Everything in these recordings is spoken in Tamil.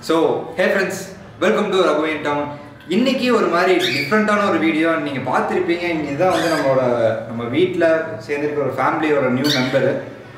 So hey friends welcome to ரகுவின் டவுன் இன்னைக்கு ஒரு மாதிரி டிஃப்ரெண்ட்டான ஒரு வீடியோ நீங்கள் பார்த்துருப்பீங்க இங்கே இதுதான் வந்து நம்மளோட நம்ம வீட்டில் சேர்ந்துருக்க ஒரு ஃபேமிலியோட நியூ மெம்பரு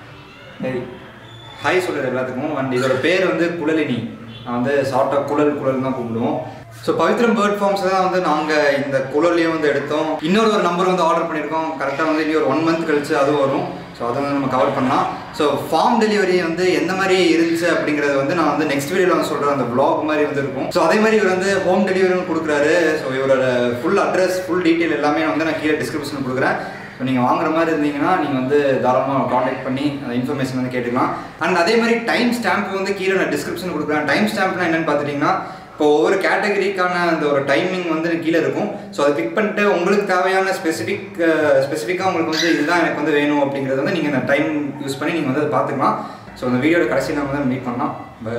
ஹாய் சொல்லுற எல்லாத்துக்கும் அண்ட் இதோட பேர் வந்து குழலினி நான் வந்து ஷார்ட்டாக குழல் குழல் தான் கூப்பிடுவோம் ஸோ பவித்ரம் பேர்ட் ஃபார்ம்ஸ் தான் வந்து நாங்கள் இந்த குழலையும் வந்து எடுத்தோம் இன்னொரு ஒரு நம்பர் வந்து ஆர்டர் பண்ணியிருக்கோம் கரெக்டாக வந்து இனி ஒரு ஒன் மந்த் கழிச்சு அதுவும் வரும் ஸோ அதை வந்து நம்ம கவர் பண்ணலாம் ஸோ ஃபார்ம் டெலிவரி வந்து எந்த மாதிரி இருந்துச்சு அப்படிங்கிறத வந்து நான் வந்து நெக்ஸ்ட் வீடியோவில் வந்து சொல்கிறேன் அந்த vlog மாதிரி வந்து இருக்கும் ஸோ அதே மாதிரி இவர் வந்து ஹோம் டெலிவரியும் கொடுக்குறாரு ஸோ இவரோட ஃபுல் அட்ரஸ் ஃபுல் டீட்டெயில் எல்லாமே வந்து நான் கீழே டிஸ்கிரிப்ஷன் கொடுக்குறேன் ஸோ நீங்கள் வாங்குற மாதிரி இருந்தீங்கன்னா நீங்கள் வந்து தாராளமாக காண்டாக்ட் பண்ணி அந்த இன்ஃபர்மேஷன் வந்து கேட்டுக்கலாம் அண்ட் அதே மாதிரி டைம் ஸ்டாம்ப் வந்து கீழே நான் டிஸ்கிரிப்ஷன் கொடுக்குறேன் டைம் ஸ்டாம்ப்னா என்னன்னு பார்த்துட்டிங்கன்னா இப்போ ஒவ்வொரு கேட்டகரிக்கான அந்த ஒரு டைமிங் வந்து கீழே இருக்கும் ஸோ அதை கிளிக் பண்ணிட்டு உங்களுக்கு தேவையான ஸ்பெசிஃபிக் ஸ்பெசிஃபிக்காக உங்களுக்கு வந்து இதுதான் எனக்கு வந்து வேணும் அப்படிங்கிறது வந்து நீங்கள் அந்த டைம் யூஸ் பண்ணி நீங்கள் வந்து அதை பார்த்துக்கலாம் ஸோ அந்த வீடியோட கடைசியில் நம்ம வந்து மீட் பண்ணலாம் பை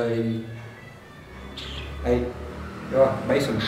பை பை சொல்லு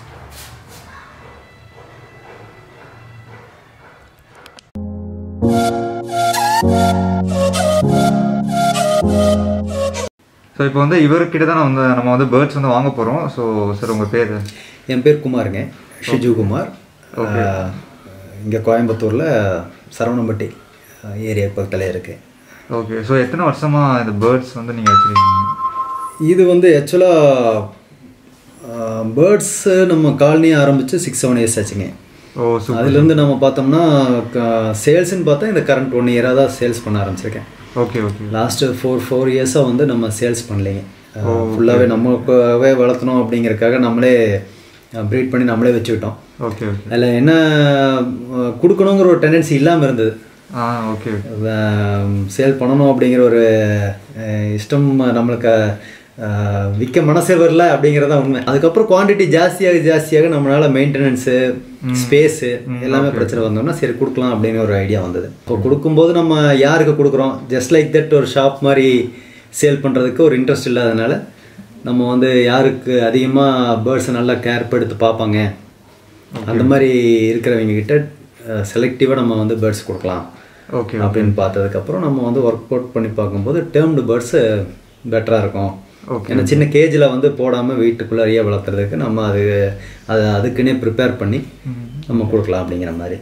ஸோ இப்போ வந்து இவர்கிட்ட தான் வந்து நம்ம வந்து பேர்ட்ஸ் வந்து வாங்க போகிறோம் ஸோ சார் உங்கள் பேர் என் பேர் குமாருங்க ஷிஜு குமார் இங்கே கோயம்புத்தூரில் சரவணம்பட்டி ஏரியா பக்கத்தில் இருக்குது ஓகே ஸோ எத்தனை வருஷமாக இந்த பேர்ட்ஸ் வந்து நீங்கள் வச்சுருக்கீங்க இது வந்து ஆக்சுவலாக பேர்ட்ஸு நம்ம காலனி ஆரம்பித்து சிக்ஸ் செவன் இயர்ஸ் ஆச்சுங்க ஓ சூப்பர் அதுலேருந்து நம்ம பார்த்தோம்னா சேல்ஸ்ன்னு பார்த்தா இந்த கரண்ட் ஒன் இயராக தான் சேல்ஸ் பண்ண ஆரம்பிச்சிருக்கேன் okay okay last four four இயர்ஸாக வந்து நம்ம சேல்ஸ் பண்ணலைங்க ஃபுல்லாகவே நமக்காகவே வளர்த்தணும் அப்படிங்கறதுக்காக நம்மளே ப்ரீட் பண்ணி நம்மளே வச்சுக்கிட்டோம் ஓகே ஓகே அதில் என்ன அஹ், கொடுக்கணுங்கிற ஒரு டெண்டன்சி இல்லாமல் இருந்தது ஆ ஓகே ஓகே சேல் பண்ணணும் அப்படிங்கிற ஒரு அஹ், இஷ்டம் நம்மளுக்கு அஹ், விற்க மனசே வரல அப்படிங்கிறது தான் உண்மை அதுக்கப்புறம் குவாண்டிட்டி ஜாஸ்தியாக ஜாஸ்தியாக நம்மளால மெயின்டெனன்ஸு ஸ்பேஸு எல்லாமே பிரச்சனை வந்தோம்னா சரி கொடுக்கலாம் அப்படின்னு ஒரு ஐடியா வந்தது இப்போ கொடுக்கும்போது நம்ம யாருக்கு கொடுக்குறோம் ஜஸ்ட் லைக் தட் ஒரு ஷாப் மாதிரி சேல் பண்ணுறதுக்கு ஒரு இன்ட்ரெஸ்ட் இல்லாதனால நம்ம வந்து யாருக்கு அதிகமாக பேர்ட்ஸை நல்லா கேர் எடுத்து பார்ப்பாங்க அந்த மாதிரி இருக்கிறவங்க கிட்ட செலக்டிவாக நம்ம வந்து பேர்ட்ஸ் கொடுக்கலாம் ஓகே அப்படின்னு பார்த்ததுக்கப்புறம் நம்ம வந்து ஒர்க் அவுட் பண்ணி பார்க்கும்போது டேர்ம்டு பேர்ட்ஸு பெட்டராக இருக்கும் Okay. ஏன்னா சின்ன கேஜில் வந்து போடாமல் வீட்டுக்குள்ளேயே வளர்த்துறதுக்கு நம்ம அது அதை அதுக்குன்னே ப்ரிப்பேர் பண்ணி நம்ம கொடுக்கலாம் அப்படிங்கிற மாதிரி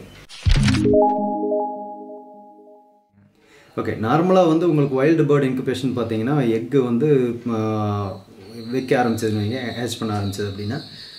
ஓகே நார்மலாக வந்து உங்களுக்கு வைல்டு பேர்ட் இன்குபேஷன் பார்த்தீங்கன்னா எக்கு வந்து ஆஹ், வைக்க ஆரம்பிச்சது நீங்கள் ஹேச் பண்ண ஆரம்பிச்சது அப்படின்னா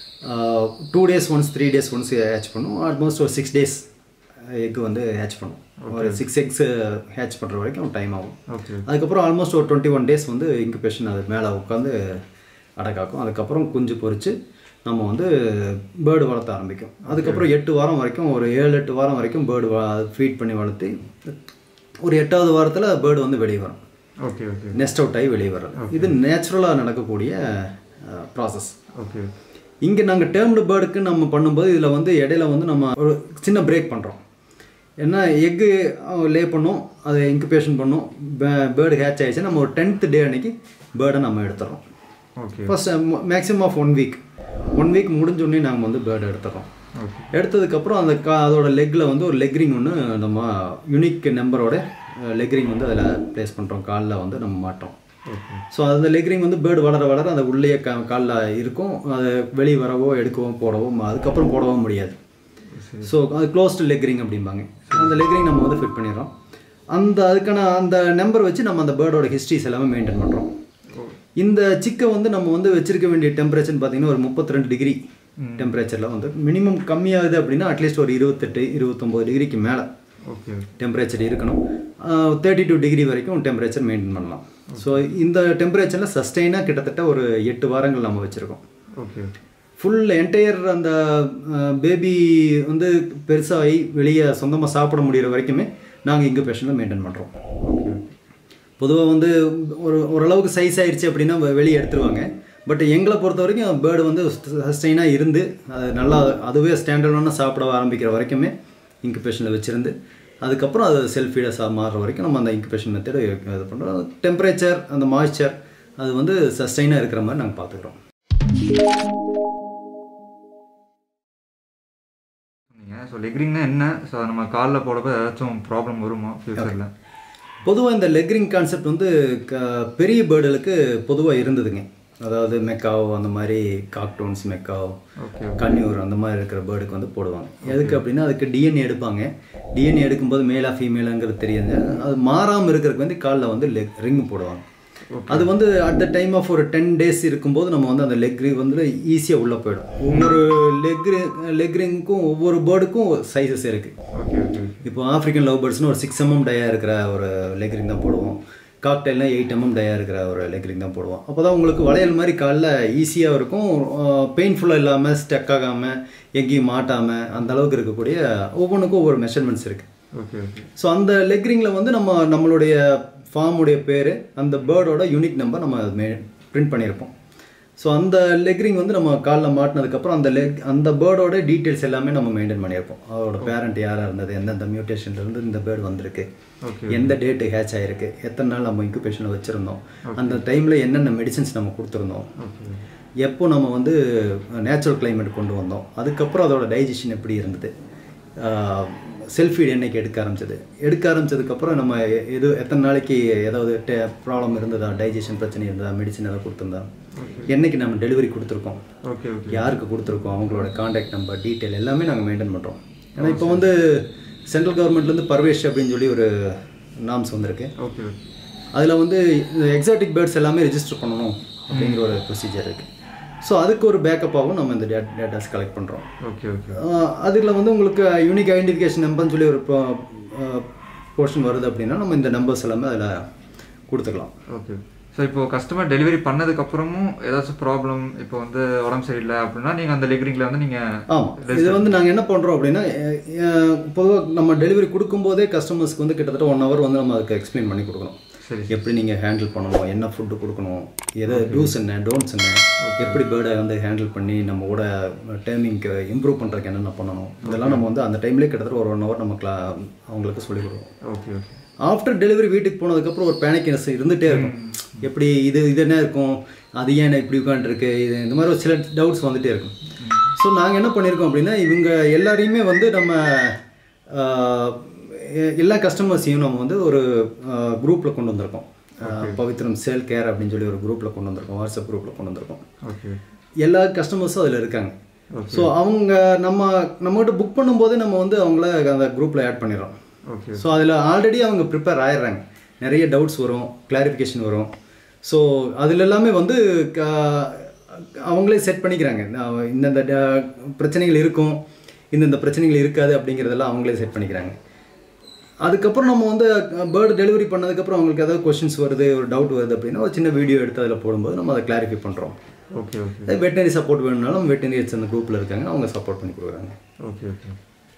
two days once three days once hatch பண்ணும் ஆல்மோஸ்ட் ஒரு சிக்ஸ் டேஸ் எக்கு வந்து ஹேச் பண்ணும் ஒரு சிக்ஸ் எக்ஸ் ஹேச் பண்ணுற வரைக்கும் டைம் ஆகும் ஓகே அதுக்கப்புறம் ஆல்மோஸ்ட் ஒரு டுவெண்ட்டி ஒன் டேஸ் வந்து இன்குபேஷன் அது மேலே உட்காந்து அடக்காக்கும் அதுக்கப்புறம் குஞ்சு பொரித்து நம்ம வந்து பேர்டு வளர்த்த ஆரம்பிக்கும் அதுக்கப்புறம் எட்டு வாரம் வரைக்கும் ஒரு ஏழு எட்டு வாரம் வரைக்கும் பேர்டு ஃபீட் பண்ணி வளர்த்து ஒரு எட்டாவது வாரத்தில் பேர்டு வந்து வெளியே வரும் ஓகே ஓகே நெஸ்ட் அவுட் ஆகி வெளியே வரும் இது நேச்சுரலாக நடக்கக்கூடிய ப்ராசஸ் ஓகே இங்கே நாங்கள் டேர்ம்டு பேர்டுக்கு நம்ம பண்ணும்போது இதில் வந்து இடையில வந்து நம்ம ஒரு சின்ன பிரேக் பண்ணுறோம் ஏன்னா எக்கு லே பண்ணும் அதை இன்குபேஷன் பண்ணும் பேர்டு ஹேட்ச் ஆயிடுச்சு நம்ம ஒரு டென்த் டே அன்னைக்கு பேர்டை நம்ம எடுத்துறோம் okay first maximum of one week one week முடிஞ்சோடனே நாங்கள் வந்து பேர்டு எடுத்துறோம் ஓகே எடுத்ததுக்கப்புறம் அந்த கா அதோட லெக்கில் வந்து ஒரு லெக் ரிங் ஒன்று நம்ம யூனிக் நம்பரோட லெக் ரிங் வந்து அதில் ப்ளேஸ் பண்ணுறோம் காலில் வந்து நம்ம மாட்டோம் ஓகே ஸோ அந்த லெக் ரிங் வந்து பேர்டு வளர வளர அந்த உள்ளேயே கா காலில் இருக்கும் அது வெளியே வரவோ எடுக்கவோ போடவோ ம- அதுக்கப்புறம் போடவோ முடியாது ஸோ அது க்ளோஸ்டு லெக் ரிங் அப்படிம்பாங்க அந்த லெக் ரிங் நம்ம வந்து ஃபிட் பண்ணிடுறோம் அந்த அதுக்கான அந்த நம்பர் வச்சு நம்ம அந்த பேர்டோட ஹிஸ்ட்ரிஸ் எல்லாமே மெயின்டைன் பண்ணுறோம் இந்த சிக்கை வந்து நம்ம வந்து வச்சிருக்க வேண்டிய டெம்பரேச்சர்னு பார்த்தீங்கன்னா ஒரு 32 டிகிரி டெம்பரேச்சரில் வந்து மினிமம் கம்மியாகுது அப்படின்னா அட்லீஸ்ட் ஒரு இருபத்தெட்டு இருபத்தொம்போது டிகிரிக்கு மேலே ஓகே டெம்பரேச்சர் இருக்கணும் தேர்ட்டி டூ டிகிரி வரைக்கும் டெம்பரேச்சர் மெயின்டைன் பண்ணலாம் ஸோ இந்த டெம்பரேச்சரில் சஸ்டெயினாக கிட்டத்தட்ட ஒரு எட்டு வாரங்கள் நம்ம வச்சுருக்கோம் ஓகே ஃபுல் என்டையர் அந்த பேபி வந்து பெருசாகி வெளியே சொந்தமாக சாப்பிட முடியிற வரைக்குமே நாங்கள் இங்கே பேஷனில் மெயின்டைன் பண்ணுறோம் பொதுவாக வந்து ஒரு ஓரளவுக்கு சைஸ் ஆயிடுச்சு அப்படின்னா வெ- வெளியே எடுத்துருவாங்க பட் எங்களை பொறுத்த வரைக்கும் பேர்டு வந்து சஸ்டெயினாக இருந்து அது நல்லா அதுவே ஸ்டாண்டர்டான சாப்பிட ஆரம்பிக்கிற வரைக்குமே இன்குபேஷனில் வச்சுருந்து அதுக்கப்புறம் அது செல்ஃப் ஃபீடஸாக மாறுற வரைக்கும் நம்ம அந்த இன்குபேஷன் மெத்தடு இது பண்ணுறோம் டெம்பரேச்சர் அந்த மாய்ஸ்சர் அது வந்து சஸ்டெயினாக இருக்கிற மாதிரி நாங்கள் பார்த்துக்குறோம் நீங்கள் ஸோ லெக்ரிங்னா என்ன ஸோ நம்ம காலில் போடப்போ ஏதாச்சும் ப்ராப்ளம் வருமா ஃபியூச்சரில் பொதுவாக இந்த லெக்ரிங் கான்செப்ட் வந்து க பெரிய பேர்டுகளுக்கு பொதுவாக இருந்ததுங்க அதாவது மெக்காவோ அந்த மாதிரி காக்டோன்ஸ் மெக்காவோ ஓகே கன்னியூர் அந்த மாதிரி இருக்கிற பேர்டுக்கு வந்து போடுவாங்க எதுக்கு அப்படின்னா அதுக்கு டிஎன்ஏ எடுப்பாங்க டிஎன்ஏ எடுக்கும்போது மேலா ஃபீமேலாங்கிறது தெரியுது அது மாறாமல் இருக்கிறதுக்கு வந்து காலில் வந்து லெக் ரிங் போடுவாங்க அது வந்து அட் த டைம் ஆஃப் ஒரு டென் டேஸ் இருக்கும்போது நம்ம வந்து அந்த லெக் ரிங் வந்து ஈஸியாக உள்ளே போயிடும் ஒவ்வொரு லெக் லெக் ரிங்க்கும் ஒவ்வொரு பேர்டுக்கும் சைஸஸ் இருக்குது ஓகே ஓகே இப்போ ஆஃப்ரிக்கன் லவ் பேர்ட்ஸ்னு ஒரு சிக்ஸ் எம்எம் டயா இருக்கிற ஒரு லெக் ரிங் தான் போடுவோம் காக்டெயில்னா எயிட் எம்எம் டயா இருக்கிற ஒரு லெக் ரிங் தான் போடுவோம் அப்போ தான் உங்களுக்கு வளையல் மாதிரி காலில் ஈஸியாக இருக்கும் பெயின்ஃபுல்லாக இல்லாமல் ஸ்டக் ஆகாமல் எங்கேயும் மாட்டாமல் அந்த அளவுக்கு இருக்கக்கூடிய ஒவ்வொன்றுக்கும் ஒவ்வொரு மெஷர்மெண்ட்ஸ் இருக்குது ஓகே ஓகே ஸோ அந்த லெக் ரிங்கில் வந்து நம்ம நம்மளுடைய ஃபார்முடைய பேர் அந்த பேர்டோட யூனிக் நம்பர் நம்ம மே பிரிண்ட் பண்ணியிருப்போம் ஸோ அந்த லெக் ரிங் வந்து நம்ம காலில் மாட்டினதுக்கப்புறம் அந்த லெக் அந்த பேர்டோட டீட்டெயில்ஸ் எல்லாமே நம்ம மெயின்டைன் பண்ணியிருப்போம் அதோட பேரண்ட் யாராக இருந்தது எந்தெந்த mutation ல இருந்து இந்த பேர்டு வந்திருக்கு Okay. எந்த டேட்டு ஹேச் ஆயிருக்கு எத்தனை நாள் நம்ம இன்குபேஷனில் வச்சுருந்தோம் அந்த டைமில் என்னென்ன மெடிசின்ஸ் நம்ம கொடுத்துருந்தோம் ஓகே எப்போ நம்ம வந்து நேச்சுரல் climate கொண்டு வந்தோம் அதுக்கப்புறம் அதோட டைஜஷன் எப்படி இருந்தது செல்ஃபீட் என்னைக்கு எடுக்க ஆரம்பிச்சது எடுக்க ஆரம்பிச்சதுக்கப்புறம் நம்ம எ- எது எத்தனை நாளைக்கு ஏதாவது டே ப்ராப்ளம் இருந்ததா டைஜஷன் பிரச்சனை இருந்ததா மெடிசன் ஏதாவது கொடுத்துருந்தா என்னைக்கு நம்ம டெலிவரி கொடுத்துருக்கோம் ஓகே ஓகே யாருக்கு கொடுத்துருக்கோம் அவங்களோட காண்டாக்ட் நம்பர் டீட்டெயில் எல்லாமே நாங்கள் மெயின்டைன் பண்ணுறோம் ஏன்னா இப்போ வந்து சென்ட்ரல் கவர்மெண்ட்லேருந்து பர்வேஷ் அப்படின்னு சொல்லி ஒரு நாம்ஸ் வந்திருக்கு ஓகே ஓகே அதில் வந்து எக்ஸாட்டிக் பேர்ட்ஸ் எல்லாமே ரெஜிஸ்டர் பண்ணணும் அப்படிங்கிற ஒரு ப்ரொசீஜர் இருக்குது ஸோ அதுக்கு ஒரு பேக்கப்பாகவும் நம்ம இந்த டேட்டாஸ் கலெக்ட் பண்ணுறோம் ஓகே ஓகே அதில் வந்து உங்களுக்கு யூனிக் ஐடென்டிஃபிகேஷன் நம்பர்னு சொல்லி ஒரு போர்ஷன் வருது அப்படின்னா நம்ம இந்த நம்பர்ஸ் எல்லாமே அதில் கொடுத்துக்கலாம் ஓகே ஸோ இப்போ கஸ்டமர் டெலிவரி பண்ணதுக்கு அப்புறமும் ஏதாச்சும் ப்ராப்ளம் இப்போ வந்து உடம்பு சரியில்லை அப்படின்னா நீங்க அந்த லெக்ரிங்ல வந்து நீங்க ஆமாம் இது வந்து நாங்கள் என்ன பண்ணுறோம் அப்படின்னா பொதுவாக நம்ம டெலிவரி கொடுக்கும்போதே கஸ்டமர்ஸ்க்கு வந்து கிட்டத்தட்ட ஒன் ஹவர் வந்து நம்ம அதுக்கு எக்ஸ்பிளைன் பண்ணி கொடுக்கணும் சரி எப்படி நீங்கள் ஹேண்டில் பண்ணணும் என்ன ஃபுட்டு கொடுக்கணும் எதை டூஸ் என்ன டோன்ட்ஸ் என்ன எப்படி பேர்டை வந்து ஹேண்டில் பண்ணி நம்ம கூட டைமிங்க்கு இம்ப்ரூவ் பண்ணுறதுக்கு என்னென்ன பண்ணணும் இதெல்லாம் நம்ம வந்து அந்த டைம்லேயே கிட்டத்தட்ட ஒரு ஒன் ஹவர் நம்ம கிளா அவங்களுக்கு சொல்லிக் கொடுக்கணும் ஓகே ஓகே ஆஃப்டர் டெலிவரி வீட்டுக்கு போனதுக்கப்புறம் ஒரு பேனிக்னஸ் இருந்துகிட்டே இருக்கும் எப்படி இது இது என்ன இருக்கும் அது ஏன் இப்படி உட்காந்துருக்கு இது இந்த மாதிரி ஒரு சில டவுட்ஸ் வந்துகிட்டே இருக்கும் ஸோ நாங்கள் என்ன பண்ணியிருக்கோம் அப்படின்னா இவங்க எல்லாரையுமே வந்து நம்ம ஆஹ், எ- எல்லா கஸ்டமர்ஸையும் நம்ம வந்து ஒரு குரூப்பில் கொண்டு வந்திருக்கோம் ஆஹ், பவித்ரம் சேல் கேர் அப்படின்னு சொல்லி ஒரு குரூப்பில் கொண்டு வந்திருக்கோம் வாட்ஸ்அப் குரூப்பில் கொண்டு வந்திருக்கோம் ஓகே எல்லா கஸ்டமர்ஸும் அதில் இருக்காங்க ஸோ அவங்க நம்ம நம்மகிட்ட புக் பண்ணும்போதே நம்ம வந்து அவங்கள அந்த குரூப்பில் ஆட் பண்ணிடுறோம் ஓகே ஸோ அதில் ஆல்ரெடி அவங்க ப்ரிப்பேர் ஆயிடுறாங்க நிறைய டவுட்ஸ் வரும் கிளாரிஃபிகேஷன் வரும் ஸோ அதில் எல்லாமே வந்து க- அவங்களே செட் பண்ணிக்கிறாங்க நான் இந்தந்த ட- பிரச்சனைகள் இருக்கும் இந்தந்த பிரச்சனைகள் இருக்காது அப்படிங்கிறதெல்லாம் அவங்களே செட் பண்ணிக்கிறாங்க அதுக்கப்புறம் நம்ம வந்து பேர்டு டெலிவரி பண்ணதுக்கப்புறம் அவங்களுக்கு ஏதாவது கொஷின்ஸ் வருது ஒரு டவுட் வருது அப்படின்னா ஒரு சின்ன வீடியோ எடுத்து அதில் போடும்போது நம்ம அதை கிளாரிஃபை பண்ணுறோம் ஓகே ஓகே வெட்டினரி சப்போர்ட் வேணும்னாலும் வெட்டினரிஸ் அந்த குரூப்பில் இருக்காங்க அவங்க சப்போர்ட் பண்ணி கொடுக்குறாங்க ஓகே ஓகே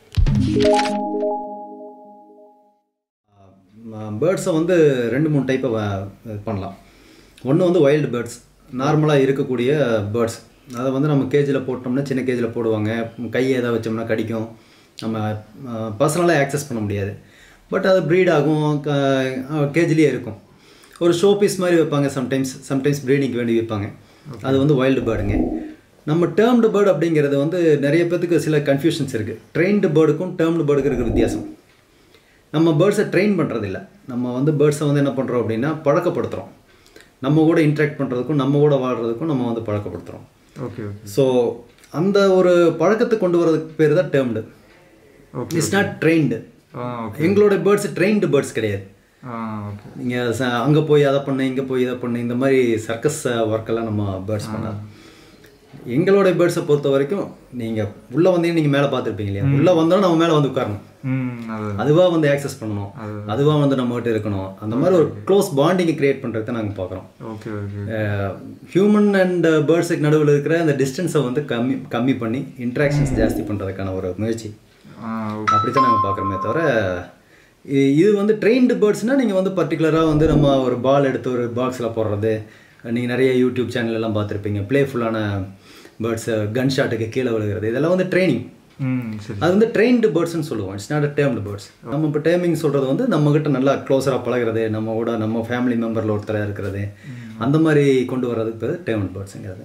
பேர்ட்ஸை வந்து ரெண்டு மூணு டைப்பை பண்ணலாம் ஒன்று வந்து வைல்டு பேர்ட்ஸ் நார்மலாக இருக்கக்கூடிய பேர்ட்ஸ் அதை வந்து நம்ம கேஜில் போட்டோம்னா சின்ன கேஜில் போடுவாங்க கையை எதாவது வச்சோம்னா கடிக்கும் நம்ம பர்சனலாக ஆக்சஸ் பண்ண முடியாது பட் அது ப்ரீட் ஆகும் கேஜிலேயே இருக்கும் ஒரு ஷோ பீஸ் மாதிரி வைப்பாங்க சம்டைம்ஸ் சம்டைம்ஸ் ப்ரீடிங்க்கு வேண்டி வைப்பாங்க அது வந்து வைல்டு பேர்டுங்க நம்ம டேர்ம்டு பேர்டு அப்படிங்கிறது வந்து நிறைய பேர்த்துக்கு சில கன்ஃபியூஷன்ஸ் இருக்குது ட்ரெயின்டு பேர்டுக்கும் டேர்ம்டு பேர்டுக்கு இருக்கிற வித்தியாசம் நம்ம பேர்ட்ஸை ட்ரெயின் பண்ணுறதில்ல நம்ம வந்து பேர்ட்ஸை வந்து என்ன பண்ணுறோம் அப்படின்னா பழக்கப்படுத்துகிறோம் நம்ம கூட இன்ட்ராக்ட் பண்ணுறதுக்கும் நம்ம கூட வாழ்கிறதுக்கும் நம்ம வந்து பழக்கப்படுத்துகிறோம் ஓகே ஓகே ஸோ அந்த ஒரு பழக்கத்தை கொண்டு வரதுக்கு பேர் தான் tamed okay it's not trained ah okay எங்களோட பேர்ட்ஸ் ட்ரெயின்டு பேர்ட்ஸ் கிடையாது ஆ ஓகே நீங்கள் அங்கே போய் அதை பண்ணு இங்கே போய் இதை பண்ணு இந்த மாதிரி சர்க்கஸ் ஒர்க்கெல்லாம் நம்ம பேர்ட்ஸ் பண்ணாது எங்களோட பேர்ட்ஸை பொறுத்த வரைக்கும் நீங்கள் உள்ளே வந்தீங்கன்னா நீங்கள் மேலே பார்த்துருப்பீங்க இல்லையா உள்ளே வந்தாலும் நம்ம மேலே வந்து உட்காரணும் ம் அது அதுவாக வந்து ஆக்சஸ் பண்ணணும் அதுவாக வந்து நம்மகிட்ட இருக்கணும் அந்த மாதிரி ஒரு க்ளோஸ் பாண்டிங்கை கிரியேட் பண்ணுறதை நாங்கள் பார்க்குறோம் ஓகே ஓகே ஹியூமன் அண்ட் பேர்ட்ஸுக்கு நடுவில் இருக்கிற அந்த டிஸ்டன்ஸை வந்து கம்மி கம்மி பண்ணி இன்ட்ராக்ஷன்ஸ் ஜாஸ்தி பண்ணுறதுக்கான ஒரு முயற்சி ஆ அப்படி தான் நாங்கள் பார்க்குறோமே தவிர இ- இது வந்து ட்ரெயின்டு பேர்ட்ஸ்னால் நீங்கள் வந்து பர்டிகுலராக வந்து நம்ம ஒரு பால் எடுத்து ஒரு பாக்ஸில் போடுறது நீங்கள் நிறைய யூடியூப் சேனல் எல்லாம் பார்த்துருப்பீங்க ப்ளேஃபுல்லான பேர்ட்ஸை கன் ஷாட்டுக்கு கீழே விழுகிறது இதெல்லாம் வந்து ட்ரைனிங் ம் சரி அது வந்து ட்ரெயின்டு பேர்ட்ஸ்னு சொல்லுவோம் it's not a tamed birds நம்ம இப்போ டேமிங் சொல்கிறது வந்து நம்மகிட்ட நல்லா க்ளோஸராக பழகுறது நம்ம கூட நம்ம ஃபேமிலி மெம்பரில் ஒருத்தராக இருக்கிறது அந்த மாதிரி கொண்டு வர்றதுக்கு பேர் டேர்ம்டு பேர்ட்ஸுங்கிறது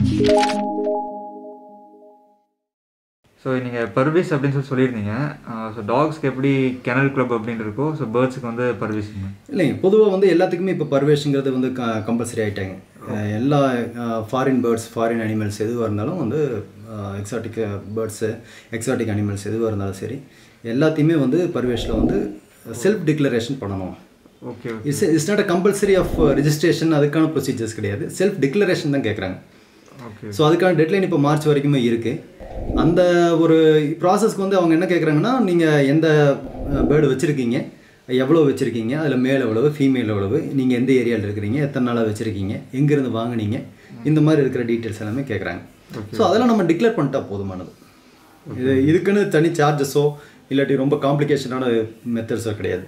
ஸோ நீங்கள் பர்வீஸ் அப்படின்னு சொல்லி சொல்லியிருந்தீங்க ஸோ டாக்ஸ்க்கு எப்படி கெனல் கிளப் அப்படின்னு இருக்கோ ஸோ பேர்ட்ஸுக்கு வந்து பர்வீஸுங்க இல்லைங்க பொதுவாக வந்து எல்லாத்துக்குமே இப்போ பர்வேஷுங்கிறது வந்து க கம்பல்சரி ஆகிட்டாங்க அஹ் எல்லா ஃபாரின் பேர்ட்ஸ் ஃபாரின் அனிமல்ஸ் எதுவாக இருந்தாலும் வந்து எக்ஸாட்டிக் பேர்ட்ஸு எக்ஸாட்டிக் அனிமல்ஸ் எதுவாக இருந்தாலும் சரி எல்லாத்தையுமே வந்து பரிவேஷில் வந்து செல்ஃப் டிக்ளரேஷன் பண்ணணும் okay it's it's not a compulsory of registration அதுக்கான ப்ரொசீஜர்ஸ் கிடையாது செல்ஃப் டிக்ளரேஷன் தான் கேட்குறாங்க ஓகே ஸோ அதுக்கான டெட்லைன் இப்போ மார்ச் வரைக்குமே இருக்குது அந்த ஒரு ப்ராசஸ்க்கு வந்து அவங்க என்ன கேட்குறாங்கன்னா நீங்கள் எந்த பேர்டு வச்சுருக்கீங்க எவ்வளோ வச்சுருக்கீங்க அதில் மேல் எவ்வளவு ஃபீமேல் எவ்வளவு நீங்கள் எந்த ஏரியாவில் இருக்கிறீங்க எத்தனை நாளாக வச்சுருக்கீங்க எங்கேருந்து வாங்குனீங்க இந்த மாதிரி இருக்கிற டீட்டெயில்ஸ் எல்லாமே கேட்குறாங்க ஸோ அதெல்லாம் நம்ம டிக்ளேர் பண்ணிட்டா போதுமானது இது இதுக்குன்னு தனி சார்ஜஸோ இல்லாட்டி ரொம்ப காம்ப்ளிகேஷனான மெத்தட்ஸோ கிடையாது